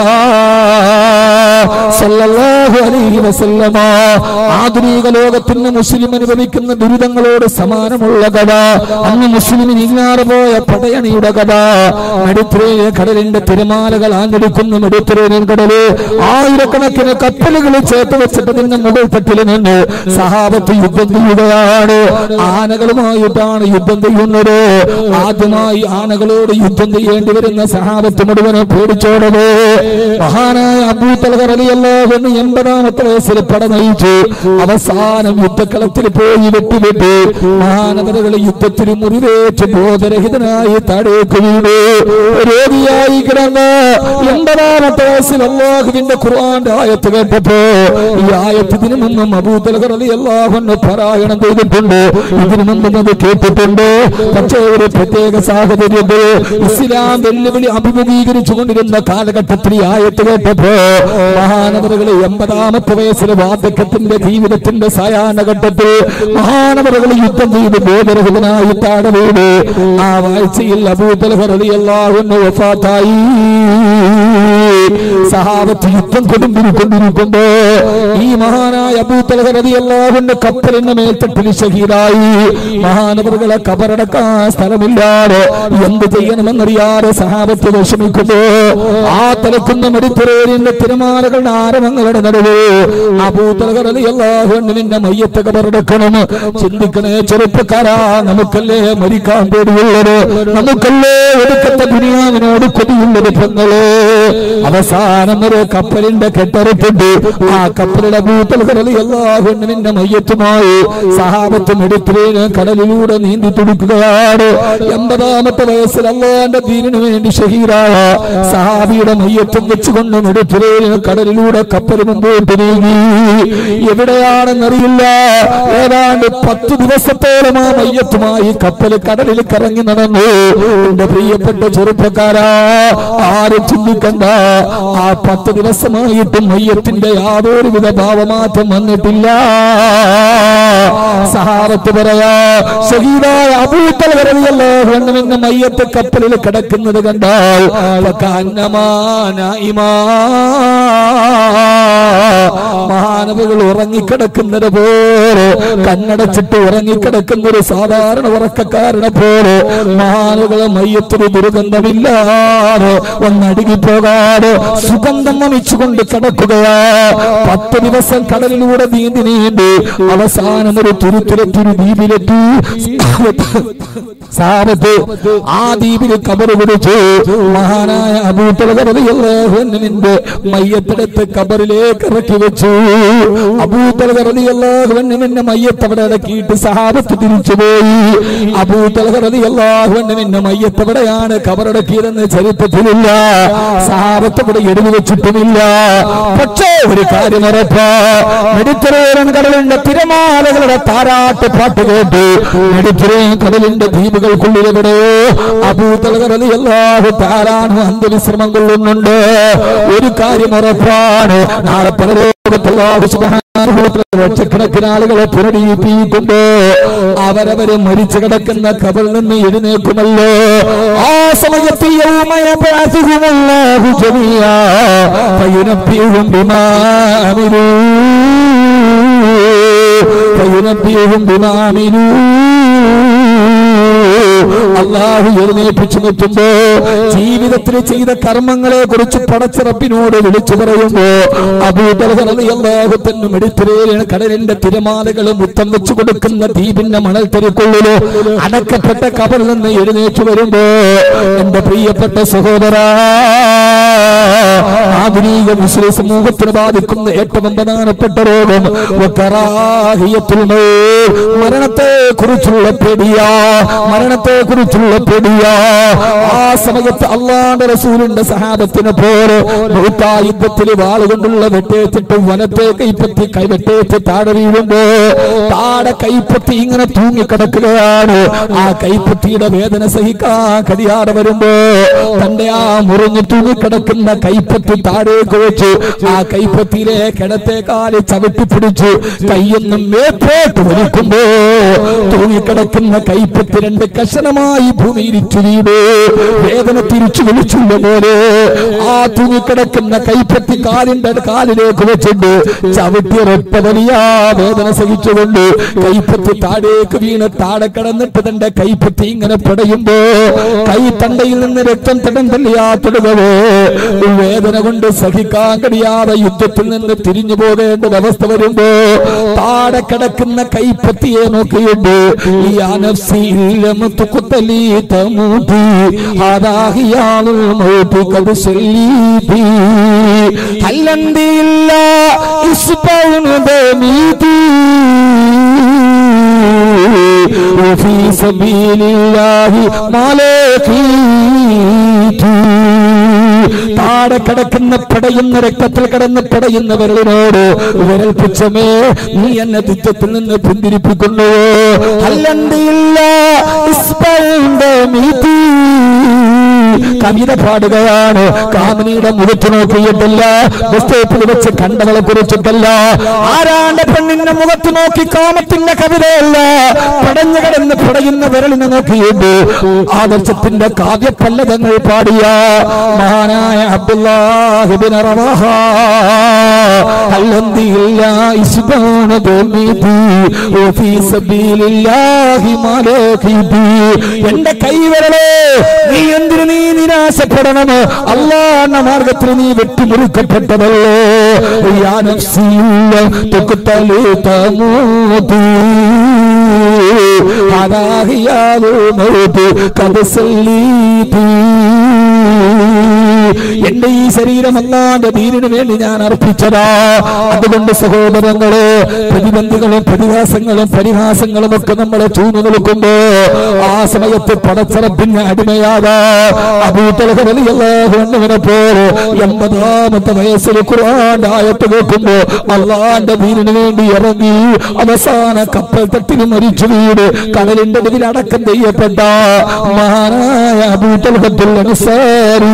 സല്ലല്ലാഹു അലൈഹി വസല്ലമ ആധുനിക ലോകത്തിന് മുസ്ലിം അനുഭവിക്കുന്ന ദുരിതങ്ങളോട് സമാനമുള്ള കഥ അന്ന് മുസ്ലിമിന് ഇല്ലാതെ പോയ പടയണിയുടെ കഥ മെഡിറ്ററേനിയൻ കടലിന്റെ തിരമാലകൾ ആഞ്ഞെടുക്കുന്ന മെഡിറ്ററേനിയൻ കടല് ആയിരക്കണക്കിന് കപ്പലുകൾ ചേർത്ത് വെച്ചിട്ട് നിന്ന മുകൾ തട്ടിൽ നിന്ന് സഹാബത്ത് യുദ്ധം ചെയ്യുകയാണ് ആനകളുമായിട്ടാണ് യുദ്ധം ചെയ്യുന്നത് ആദ്യമായി ആനകളോട് യുദ്ധം ചെയ്യേണ്ടി വരുന്ന സഹാബത്ത് മുഴുവനും പേടിച്ചോടത് മഹാനായ അബൂത്തലഹർ അലിയല്ലാഹെന്ന് എൺപതാമത്തെ വയസ്സിൽ പട നയിച്ചു അവസാനം യുദ്ധക്കളത്തിൽ പോയി വെട്ടിവെട്ടി മഹാനഗരകൾ യുദ്ധത്തിൽ മുറിവേറ്റ് ബോധരഹിതനായി താഴേക്ക് വീണു രോഗിയായി കിടന്ന് എൺപതാമത്തെ വയസ്സിൽ അള്ളാഹുവിന്റെ ഖുർആന്റെ ആയത്ത് കേട്ടപ്പോ ഈ ആയത്ത് ഇതിനു മുമ്പും അബൂത്തലഹർ അലി അള്ളാഹുന്ന് പാരായണം ചെയ്തിട്ടുണ്ട് ഇതിനു മുമ്പും അത് കേട്ടിട്ടുണ്ട് പക്ഷേ ഒരു പ്രത്യേക സാഹചര്യത്തിൽ ഇസ്ലാം വെല്ലുവിളി അഭിമുഖീകരിച്ചു കൊണ്ടിരുന്ന കാലഘട്ടത്തിൽ ഈ ആയത്ത് കേട്ടപ്പോ മഹാനവറുകളെ എൺപതാമത്തെ വയസ്സിൽ വാർദ്ധക്യത്തിന്റെ ജീവിതത്തിന്റെ സായാഹ്നഘട്ടത്തിൽ മഹാനവറുകൾ യുദ്ധം ചെയ്ത് ബോധരഹിതനായി താഴെ വീട് ആ വാഴ്ചയിൽ അബൂതലഹറിയല്ലാവുന്ന വഫാത്തായി സഹാബത്ത് യുദ്ധം കൊടുമ്പിരിക്കൊണ്ടിരിക്കുമ്പോ ഈ മഹാനായ അബൂത്തലഹറിയല്ലാവുന്ന കപ്പലിന്റെ മേൽത്തട്ടിൽ ഷഹീദായി മഹാനവറുകളെ കബറടക്കാൻ സ്ഥലമില്ലാതെ എന്ത് ചെയ്യണമെന്നറിയാതെ സഹാബത്ത് വിഷമിക്കുമ്പോ ആ തലക്കുന്ന മെഡിറ്ററേനിയന്റെ തിരമാലകളുടെ ആരവങ്ങളുടെ നടുവ് അബൂത്തലഹറിയല്ലാഹുവിന്റെ മയ്യത്ത് കബറടക്കണം ചിന്തിക്കണേ ചെറുപ്പക്കാരാ നമുക്കല്ലേ മരിക്കാൻ പേടിയുള്ളത് നമുക്കല്ലേ ഒടുക്കത്തെ ദുനിയാവിനോട് കൊതിയുള്ളത് പെങ്ങള് അവസാനം ഒരു കപ്പലിന്റെ കെട്ടറപ്പിട്ട് ആ കപ്പലിന്റെ ഭൂത്തൽ കടലിൽ എല്ലാഹുവിന്റെ മയ്യത്തുമായി സഹാബത്ത് മെഡിറ്ററേനിയൻ കടലിലൂടെ നീന്തി തുടിക്കുകയാണ് എൺപതാമത്തെ വയസ്സിൽ അള്ളാന്റെ ദീനിനു വേണ്ടി ഷഹീറായ സഹാബിയുടെ മയ്യത്തും വെച്ചുകൊണ്ട് മെഡിറ്ററേനിയൻ കടലിലൂടെ കപ്പൽ മുമ്പോട്ട് നീങ്ങി എവിടെയാണെന്നറിയില്ല ഏതാണ്ട് പത്ത് ദിവസത്തോളം ആ മയ്യത്തുമായി കപ്പൽ കടലിൽ കറങ്ങി നടന്നു എന്റെ പ്രിയപ്പെട്ട ചെറുപ്പക്കാരാ ആരും ചിന്തിക്കണ്ട ആ പത്ത് ദിവസമായിട്ടും മയ്യത്തിന്റെ യാതൊരുവിധ ഭാവമാറ്റം വന്നിട്ടില്ല സഹാബത്ത് പറയാ ഷഹീദായ അബൂത്തൽ വരവിയല്ലോ എന്ന മയ്യത്ത് കപ്പലിൽ കിടക്കുന്നത് കണ്ടാൽ ഇമാ മഹാനവകൾ ഉറങ്ങിക്കിടക്കുന്നത് പോലെ കണ്ണടച്ചിട്ട് ഉറങ്ങിക്കിടക്കുന്ന ഒരു സാധാരണ ഉറക്കക്കാരനെ പോലെ മഹാനവകളെ മയ്യത്തിന് ദുർഗന്ധമില്ലാതെ ഒന്നടുങ്ങി പോകാതെ സുഗന്ധം വമിച്ചുകൊണ്ട് കിടക്കുകയാ പത്ത് ദിവസം കടലിലൂടെ നീന്തി നീന്തി അവസാനം ഒരു തുരുത്തുരത്തൊരു ദ്വീപിലെത്തി സാപത്ത് ആ ദ്വീപിൽ കബറ് പിടിച്ചു മഹാനായ അബൂത്തലകറിയല്ലാഹുവിന്റെ മയ്യത്തെടുത്ത് കബറിലേക്ക് ഇറക്കി വെച്ചു അബൂത്തലകറിയല്ലാഹുവിന്റെ മയ്യത്ത് അവിടെ ഇറക്കിയിട്ട് സഹാബത്ത് തിരിച്ചുപോയി അബൂത്തലകറിയല്ലാഹുവിന്റെ മയ്യത്ത് എവിടെയാണ് കബറടക്കിയതെന്ന് ചരിത്രത്തിലില്ല സഹാബത്ത് ഇവിടെ എഴുതി വെച്ചിട്ടുമില്ല പക്ഷേ ഒരു കാര്യം ഉറപ്പാ മെഡിറ്ററേനിയൻ കടലിന്റെ തിരമാലകളുടെ താരാട്ട് പാട്ട് കേട്ട് മെഡിറ്ററേനിയൻ കടലിന്റെ ദ്വീപുകൾക്കുള്ളിൽ എവിടെയോ അബൂത്തലകറലി എല്ലാവരും താരാണ് അന്ത്യവിശ്രമം കൊള്ളുന്നുണ്ട് ഒരു കാര്യം ഉറപ്പാണ് നാളെ പരലോകത്തുള്ള ലക്ഷക്കണക്കിന് ആളുകളെ പുനരീപ്പിയിട്ടുണ്ട് അവരവര് മരിച്ചു കിടക്കുന്ന കബറിൽ നിന്ന് എഴുന്നേക്കുമല്ലോ ആ സമയത്ത് യൗമയബഅസുഹുമുല്ലാഹു ജമീഅ ഫയുനബ്ബിഉഹും ബിമാ അമിലൂ ഫയുനബ്ബിഉഹും ബിമാ അമിലൂ അള്ളാഹു എഴുന്നേൽപ്പിച്ചു നിർത്തുമ്പോ ജീവിതത്തിൽ ചെയ്ത കർമ്മങ്ങളെ കുറിച്ച് പടച്ചിറപ്പിനോട് വിളിച്ചു പറയുമ്പോ അബൂതലഹി അള്ളാഹു തന്നെ മെഡിറ്ററേനിയൻ കടലിന്റെ തിരമാലകൾ മുത്തം വെച്ചു കൊടുക്കുന്ന ദ്വീപിന്റെ മണൽ തെരുക്കുള്ളിലോ അടക്കപ്പെട്ട കബറിൽ നിന്ന് എഴുന്നേറ്റ് വരുമ്പോ എന്റെ പ്രിയപ്പെട്ട സഹോദരാ ആധുനിക മുസ്ലിം സമൂഹത്തിന് ബാധിക്കുന്ന ഏറ്റവും പ്രധാനപ്പെട്ട രോഗം വക്കറാഹിയത്തുൽ മൗത്ത്. മരണത്തെ കുറിച്ചുള്ള പേടിയാ മരണത്തെ കുറിച്ചുള്ള പേടിയാ ആ സമയത്ത് അള്ളാന്റെ റസൂലിന്റെ സഹാബത്തിനെ പോലെ മൗത്താ യുദ്ധത്തിൽ വാളുകൊണ്ടുള്ള വെട്ടേറ്റിട്ട് വനത്തെ കൈപ്പത്തി കൈവെട്ടേറ്റ് താഴെ വീഴുമ്പോ താഴെ കൈപ്പത്തി ഇങ്ങനെ തൂങ്ങിക്കിടക്കുകയാണ് ആ കൈപ്പത്തിയുടെ വേദന സഹിക്കാൻ കഴിയാതെ വരുമ്പോ തന്റെ ആ മുറിഞ്ഞു തൂങ്ങിക്കിടക്കുന്ന കൈപ്പത്തി താഴേക്ക് വെച്ച് ആ കൈപ്പത്തിയിലെ കിടത്തേക്കാല് ചവിട്ടി പിടിച്ചു കൈയൊന്നും മേപ്പോട്ട് വലിക്കുമ്പോ തൂങ്ങിക്കിടക്കുന്ന കൈപ്പത്തി രണ്ട് കഷണമായി ഭൂമിയിൽ വീട് വേദന തിരിച്ചു വിളിച്ചുള്ള പോലെ ആ തൂങ്ങിക്കിടക്കുന്ന കൈപ്പത്തി കാലിന്റെ കാലിലേക്ക് വെച്ചിട്ട് ചവിട്ടിയൊരൊറ്റ വലിയ വേദന സഹിച്ചുകൊണ്ട് കൈപ്പത്തി താഴേക്ക് വീണ് താഴെ കിടന്നിട്ട് തന്റെ കൈപ്പത്തി ഇങ്ങനെ പടയുമ്പോ കൈ തണ്ടയിൽ നിന്ന് രക്തം തടം തള്ളിയാ തുടങ്ങവേ വേദന കൊണ്ട് സഹിക്കാൻ കഴിയാതെ യുദ്ധത്തിൽ നിന്ന് തിരിഞ്ഞു പോകേണ്ട അവസ്ഥ വരുമ്പോ താഴെ കിടക്കുന്ന കൈപ്പത്തിയെ നോക്കിയിട്ട് ഈ അനഫ്സിയിലമത്ത് കുത്തലി തമൂട്ടി ആദാഹിയാളുൽ മൗതി കത് സല്ലീതി ഹല്ലന്തിയില്ല ഇസ്ബൗനു ദമീതി وفي سبيل الله ما لقيت താഴെ കിടക്കുന്ന പടയുന്ന രക്തത്തിൽ കിടന്ന് പടയുന്ന വിരലിനോട് വിരൽ പുച്ഛമേ നീ എന്നെ ദുഃഖത്തിൽ നിന്ന് പിന്തിരിപ്പിക്കുന്നു അല്ലണ്ടിയില്ല ഇസ്ബൗന്റെ മീതി കവിത പാടുകയാണ് കാമിനിയുടെ മുഖത്ത് നോക്കിയിട്ടില്ല ബസ് സ്റ്റോപ്പിൽ വെച്ച് കണ്ടവളെ കുറിച്ചിട്ടല്ല ആരാണ്ട് പെണ്ണിന്റെ മുഖത്ത് നോക്കി കാമത്തിന്റെ കവിതയല്ല പടഞ്ഞു കിടന്ന് പടയുന്ന വിരലിനെ നോക്കിയിട്ട് ആദർശത്തിന്റെ കാവ്യപല്ലതങ്ങൾ പാടിയ മഹാനായ അബ്ദുല്ലാഹിബിൻ റവാഹ അല്ലന്തിയില്ല ഇസ്ബാന ദോമീതി വഫീ സബീലില്ലാഹി മാലഖീതി എന്റെ കൈവിരലേ നീ എന്തിനു നീ നിരാശപ്പെടണം അള്ളാഹുന്ന മാർഗത്തിൽ നീ വെട്ടിമുറിക്കപ്പെട്ടതല്ലോ യാ നഫ്സിയുള്ള തുക്കുത്തലേ തമൂതി ഹദാഹിയാലു മൗത് കബസല്ലീതി എന്റെ ഈ ശരീരം അല്ലാന്റെ ദീനിനു വേണ്ടി ഞാൻ അർപ്പിച്ചതാ അതുകൊണ്ട് സഹോദരങ്ങളെ പ്രതിബന്ധികളും പ്രതിഹാസങ്ങളും പരിഹാസങ്ങളും ഒക്കെ നമ്മളെ ചൂന്നു നിൽക്കുമ്പോ ആ സമയത്ത് പടച്ചറപ്പിന് അടിമയാകാ അബൂത്തലഹറിയല്ലാഹുവിനെ പോലെ എൺപതാമത്തെ വയസ്സിൽ ഖുർആന്റെ ആയത്ത് കേൾക്കുമ്പോ അള്ളാന്റെ ദീനിനു വേണ്ടി ഇറങ്ങി അവസാന കപ്പൽ തട്ടിന് മരിച്ചു വീട് കടലിന്റെ നടുവിൽ അടക്കം ചെയ്യപ്പെട്ട മഹാനായ അബൂത്തലഹത്തുൽ അൻസാരി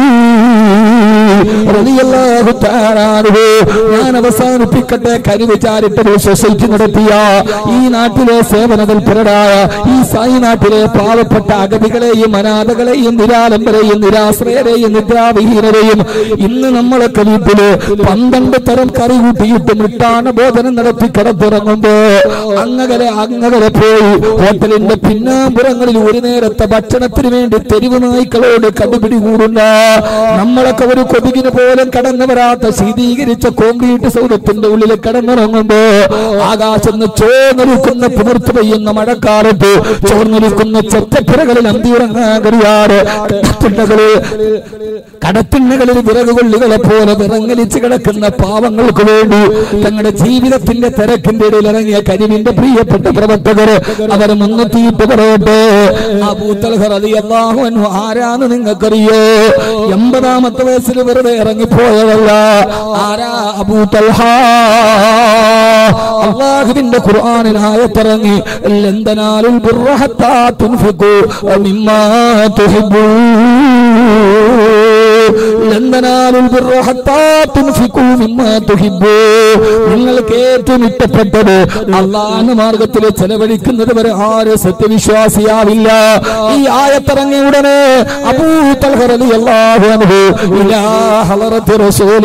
റളിയല്ലാഹു തആല അൻഹു. ഞാൻ അവസാനിപ്പിക്കട്ടെ കരുവിചാരിറ്റബിൾ സൊസൈറ്റി നടത്തിയ ഈ നാട്ടിലെ സേവന തൽപരരായ ഈ സായി നാട്ടിലെ പാവപ്പെട്ട അഗതികളെയും അനാഥകളെയും നിരാലംബരെയും നിരാശ്രയരെയും നിദ്രാവിഹീനരെയും ഇന്ന് നമ്മളൊക്കെ വീട്ടില് പന്ത്രണ്ട് തരം കറി കൂട്ടിയിട്ട് മിട്ടാന ബോധനം നടത്തി കിടത്തിറങ്ങുമ്പോ അങ്ങകലെ അങ്ങകലെ പോയി ഹോട്ടലിന്റെ പിന്നാമ്പുറങ്ങളിൽ ഒരു നേരത്തെ ഭക്ഷണത്തിന് വേണ്ടി തെരുവ് നായ്ക്കളോട് കടുപിടി കൂടുന്ന നമ്മളൊക്കെ ഒരു കൊതുകിന് പോലും കടന്നു വരാത്ത ശീതീകരിച്ച കോൺക്രീറ്റ് സൗദത്തിന്റെ ഉള്ളിൽ കിടന്നിറങ്ങുമ്പോ ആകാശം ചോർന്നൊരുക്കുന്ന പുതിർത്ത് പെയ്യുന്ന മഴക്കാലത്ത് ചോർന്നൊരുക്കുന്ന ചെറ്റപ്പുരകളിൽ അന്തിയുറങ്ങാൻ കഴിയാറ് കടത്തിണ്ണകളിൽ കടത്തിണ്ണകളിൽ വിറകുകൊള്ളികളെ പോലെ വിറങ്ങലിച്ച് കിടക്കുന്ന പാവങ്ങൾക്ക് വേണ്ടി തങ്ങളുടെ ജീവിതത്തിന്റെ തിരക്കിന്റെ ഇടയിൽ ഇറങ്ങിയ കരിവിന്റെ പ്രിയപ്പെട്ട പ്രവർത്തകര് അവർ മുന്നെത്തിയിട്ട് പറയട്ടെ അബൂത്തൽഹറിയാഹു ആരാന്ന് നിങ്ങൾക്കറിയോ എൺപതാമത്തെ വയസ്സിൽ വെറുതെ ഇറങ്ങിപ്പോയതല്ല ആരാ അബൂത്തൽഹ അള്ളാഹുവിന്റെ ഖുർആനിൽ ആയത്തിറങ്ങി ലന്തനാലുൽ ബിർറഹത്താ തുൻഫിഖു മിമ്മാ തുഹിബ്ബൂൻ ലന്തനാലുൽ ബിർറ ഹത്താ തുൻഫിഖൂ മിമ്മാ തുഹിബ്ബൂ നിങ്ങൾക്ക് ഏറ്റവും ഇഷ്ടപ്പെട്ടത് അള്ളാഹ് മാർഗത്തിൽ ചെലവഴിക്കുന്നത് വരെ ആര് സത്യവിശ്വാസിയാവില്ല ഈ ആയത്തിറങ്ങിയ ഉടനെ അബൂ തൽഹ റളിയല്ലാഹു അൻഹു ഇലാ ഹളറത്തി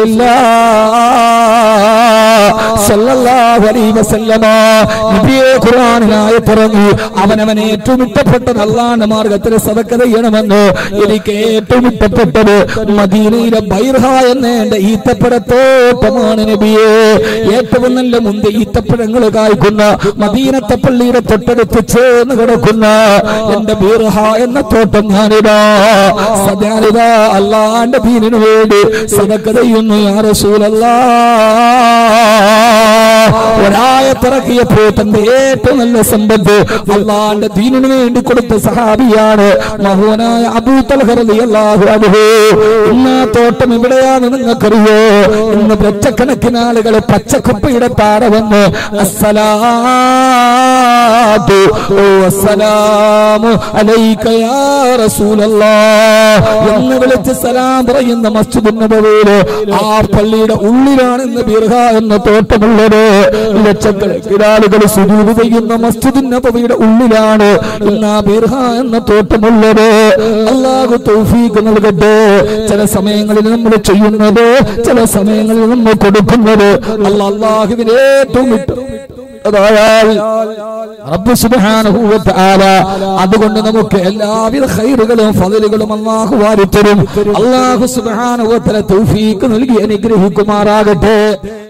റസൂലില്ലാഹ് സല്ലല്ലാഹു അലൈഹി വസല്ലമ നബിയെ ഖുർആനിനായി പറഞ്ഞു അവനവൻ ഏറ്റവും ഇഷ്ടപ്പെട്ടത് അള്ളാന്റെ മാർഗത്തിൽ സദക്ക ചെയ്യണമെന്ന് എനിക്ക് ഏറ്റവും ഇഷ്ടപ്പെട്ടത് മദീനയിലെ ബൈർഹ എന്ന എന്റെ ഈത്തപ്പഴത്തോട്ടമാണ് നബിയെ ഏറ്റവും നല്ല മുന്ത് ഈത്തപ്പഴങ്ങൾ കായ്ക്കുന്ന മദീനത്തെ പള്ളിയുടെ തൊട്ടടുത്ത് ചേർന്ന് കിടക്കുന്ന എന്റെ ബീർഹ എന്ന തോട്ടം ഞാനിതാ സദാനിതാ അള്ളാന്റെ ദീനിനു വേണ്ടി സദക്ക ചെയ്യുന്നു യാ റസൂലല്ലാ ഒരായത്തിറക്കിയപ്പോ തന്റെ ഏറ്റവും നല്ല സമ്പത്ത് അള്ളാന്റെ ദീനിനു വേണ്ടി കൊടുത്ത സഹാബിയാണ് മഹോനായ അബൂത്തൽഹറിയാഹു അനുഭവ ഇന്ന് ആ തോട്ടം എവിടെയാന്ന് നിങ്ങൾക്കറിയോ ഇന്ന് ലക്ഷക്കണക്കിന് ആളുകൾ പച്ചക്കുപ്പയുടെ താഴെ വന്ന് അസ്സലാത്തു വസ്സലാമു അലൈക യാ റസൂലല്ലാഹ് എന്ന് വിളിച്ച് സലാം പറയുന്ന മസ്ജിദ് നബവിയില് ആ പള്ളിയുടെ ഉള്ളിലാണ് ഇന്ന് ബിർഹ എന്ന തോട്ടമുള്ളത് ലക്ഷക്കണക്കിന് ആളുകൾ സുജൂദ് ചെയ്യുന്ന മസ്ജിദ് നബവിയുടെ ഉള്ളിലാണ് ഇന്ന് ആ ബിർഹ എന്ന തോട്ടമുള്ളത് അള്ളാഹു തൗഫീഖ് നൽകട്ടെ ചില സമയങ്ങളിൽ നമ്മൾ ചെയ്യുന്നത് ചില സമയങ്ങളിൽ നമ്മൾ കൊടുക്കുന്നത് അല്ല അള്ളാഹുവിന് ഏറ്റവും ഇട്ട അതായാൽ റബ്ബ് സുബ്ഹാനഹു വ തആല അതുകൊണ്ട് നമുക്ക് എല്ലാവിധ ഖൈറുകളും ഫضലുകളും അല്ലാഹു വാരിത്തരും അല്ലാഹു സുബ്ഹാനഹു വ തആല തൗഫീഖ് നൽകി അനുഗ്രഹിക്കുമാറാകട്ടെ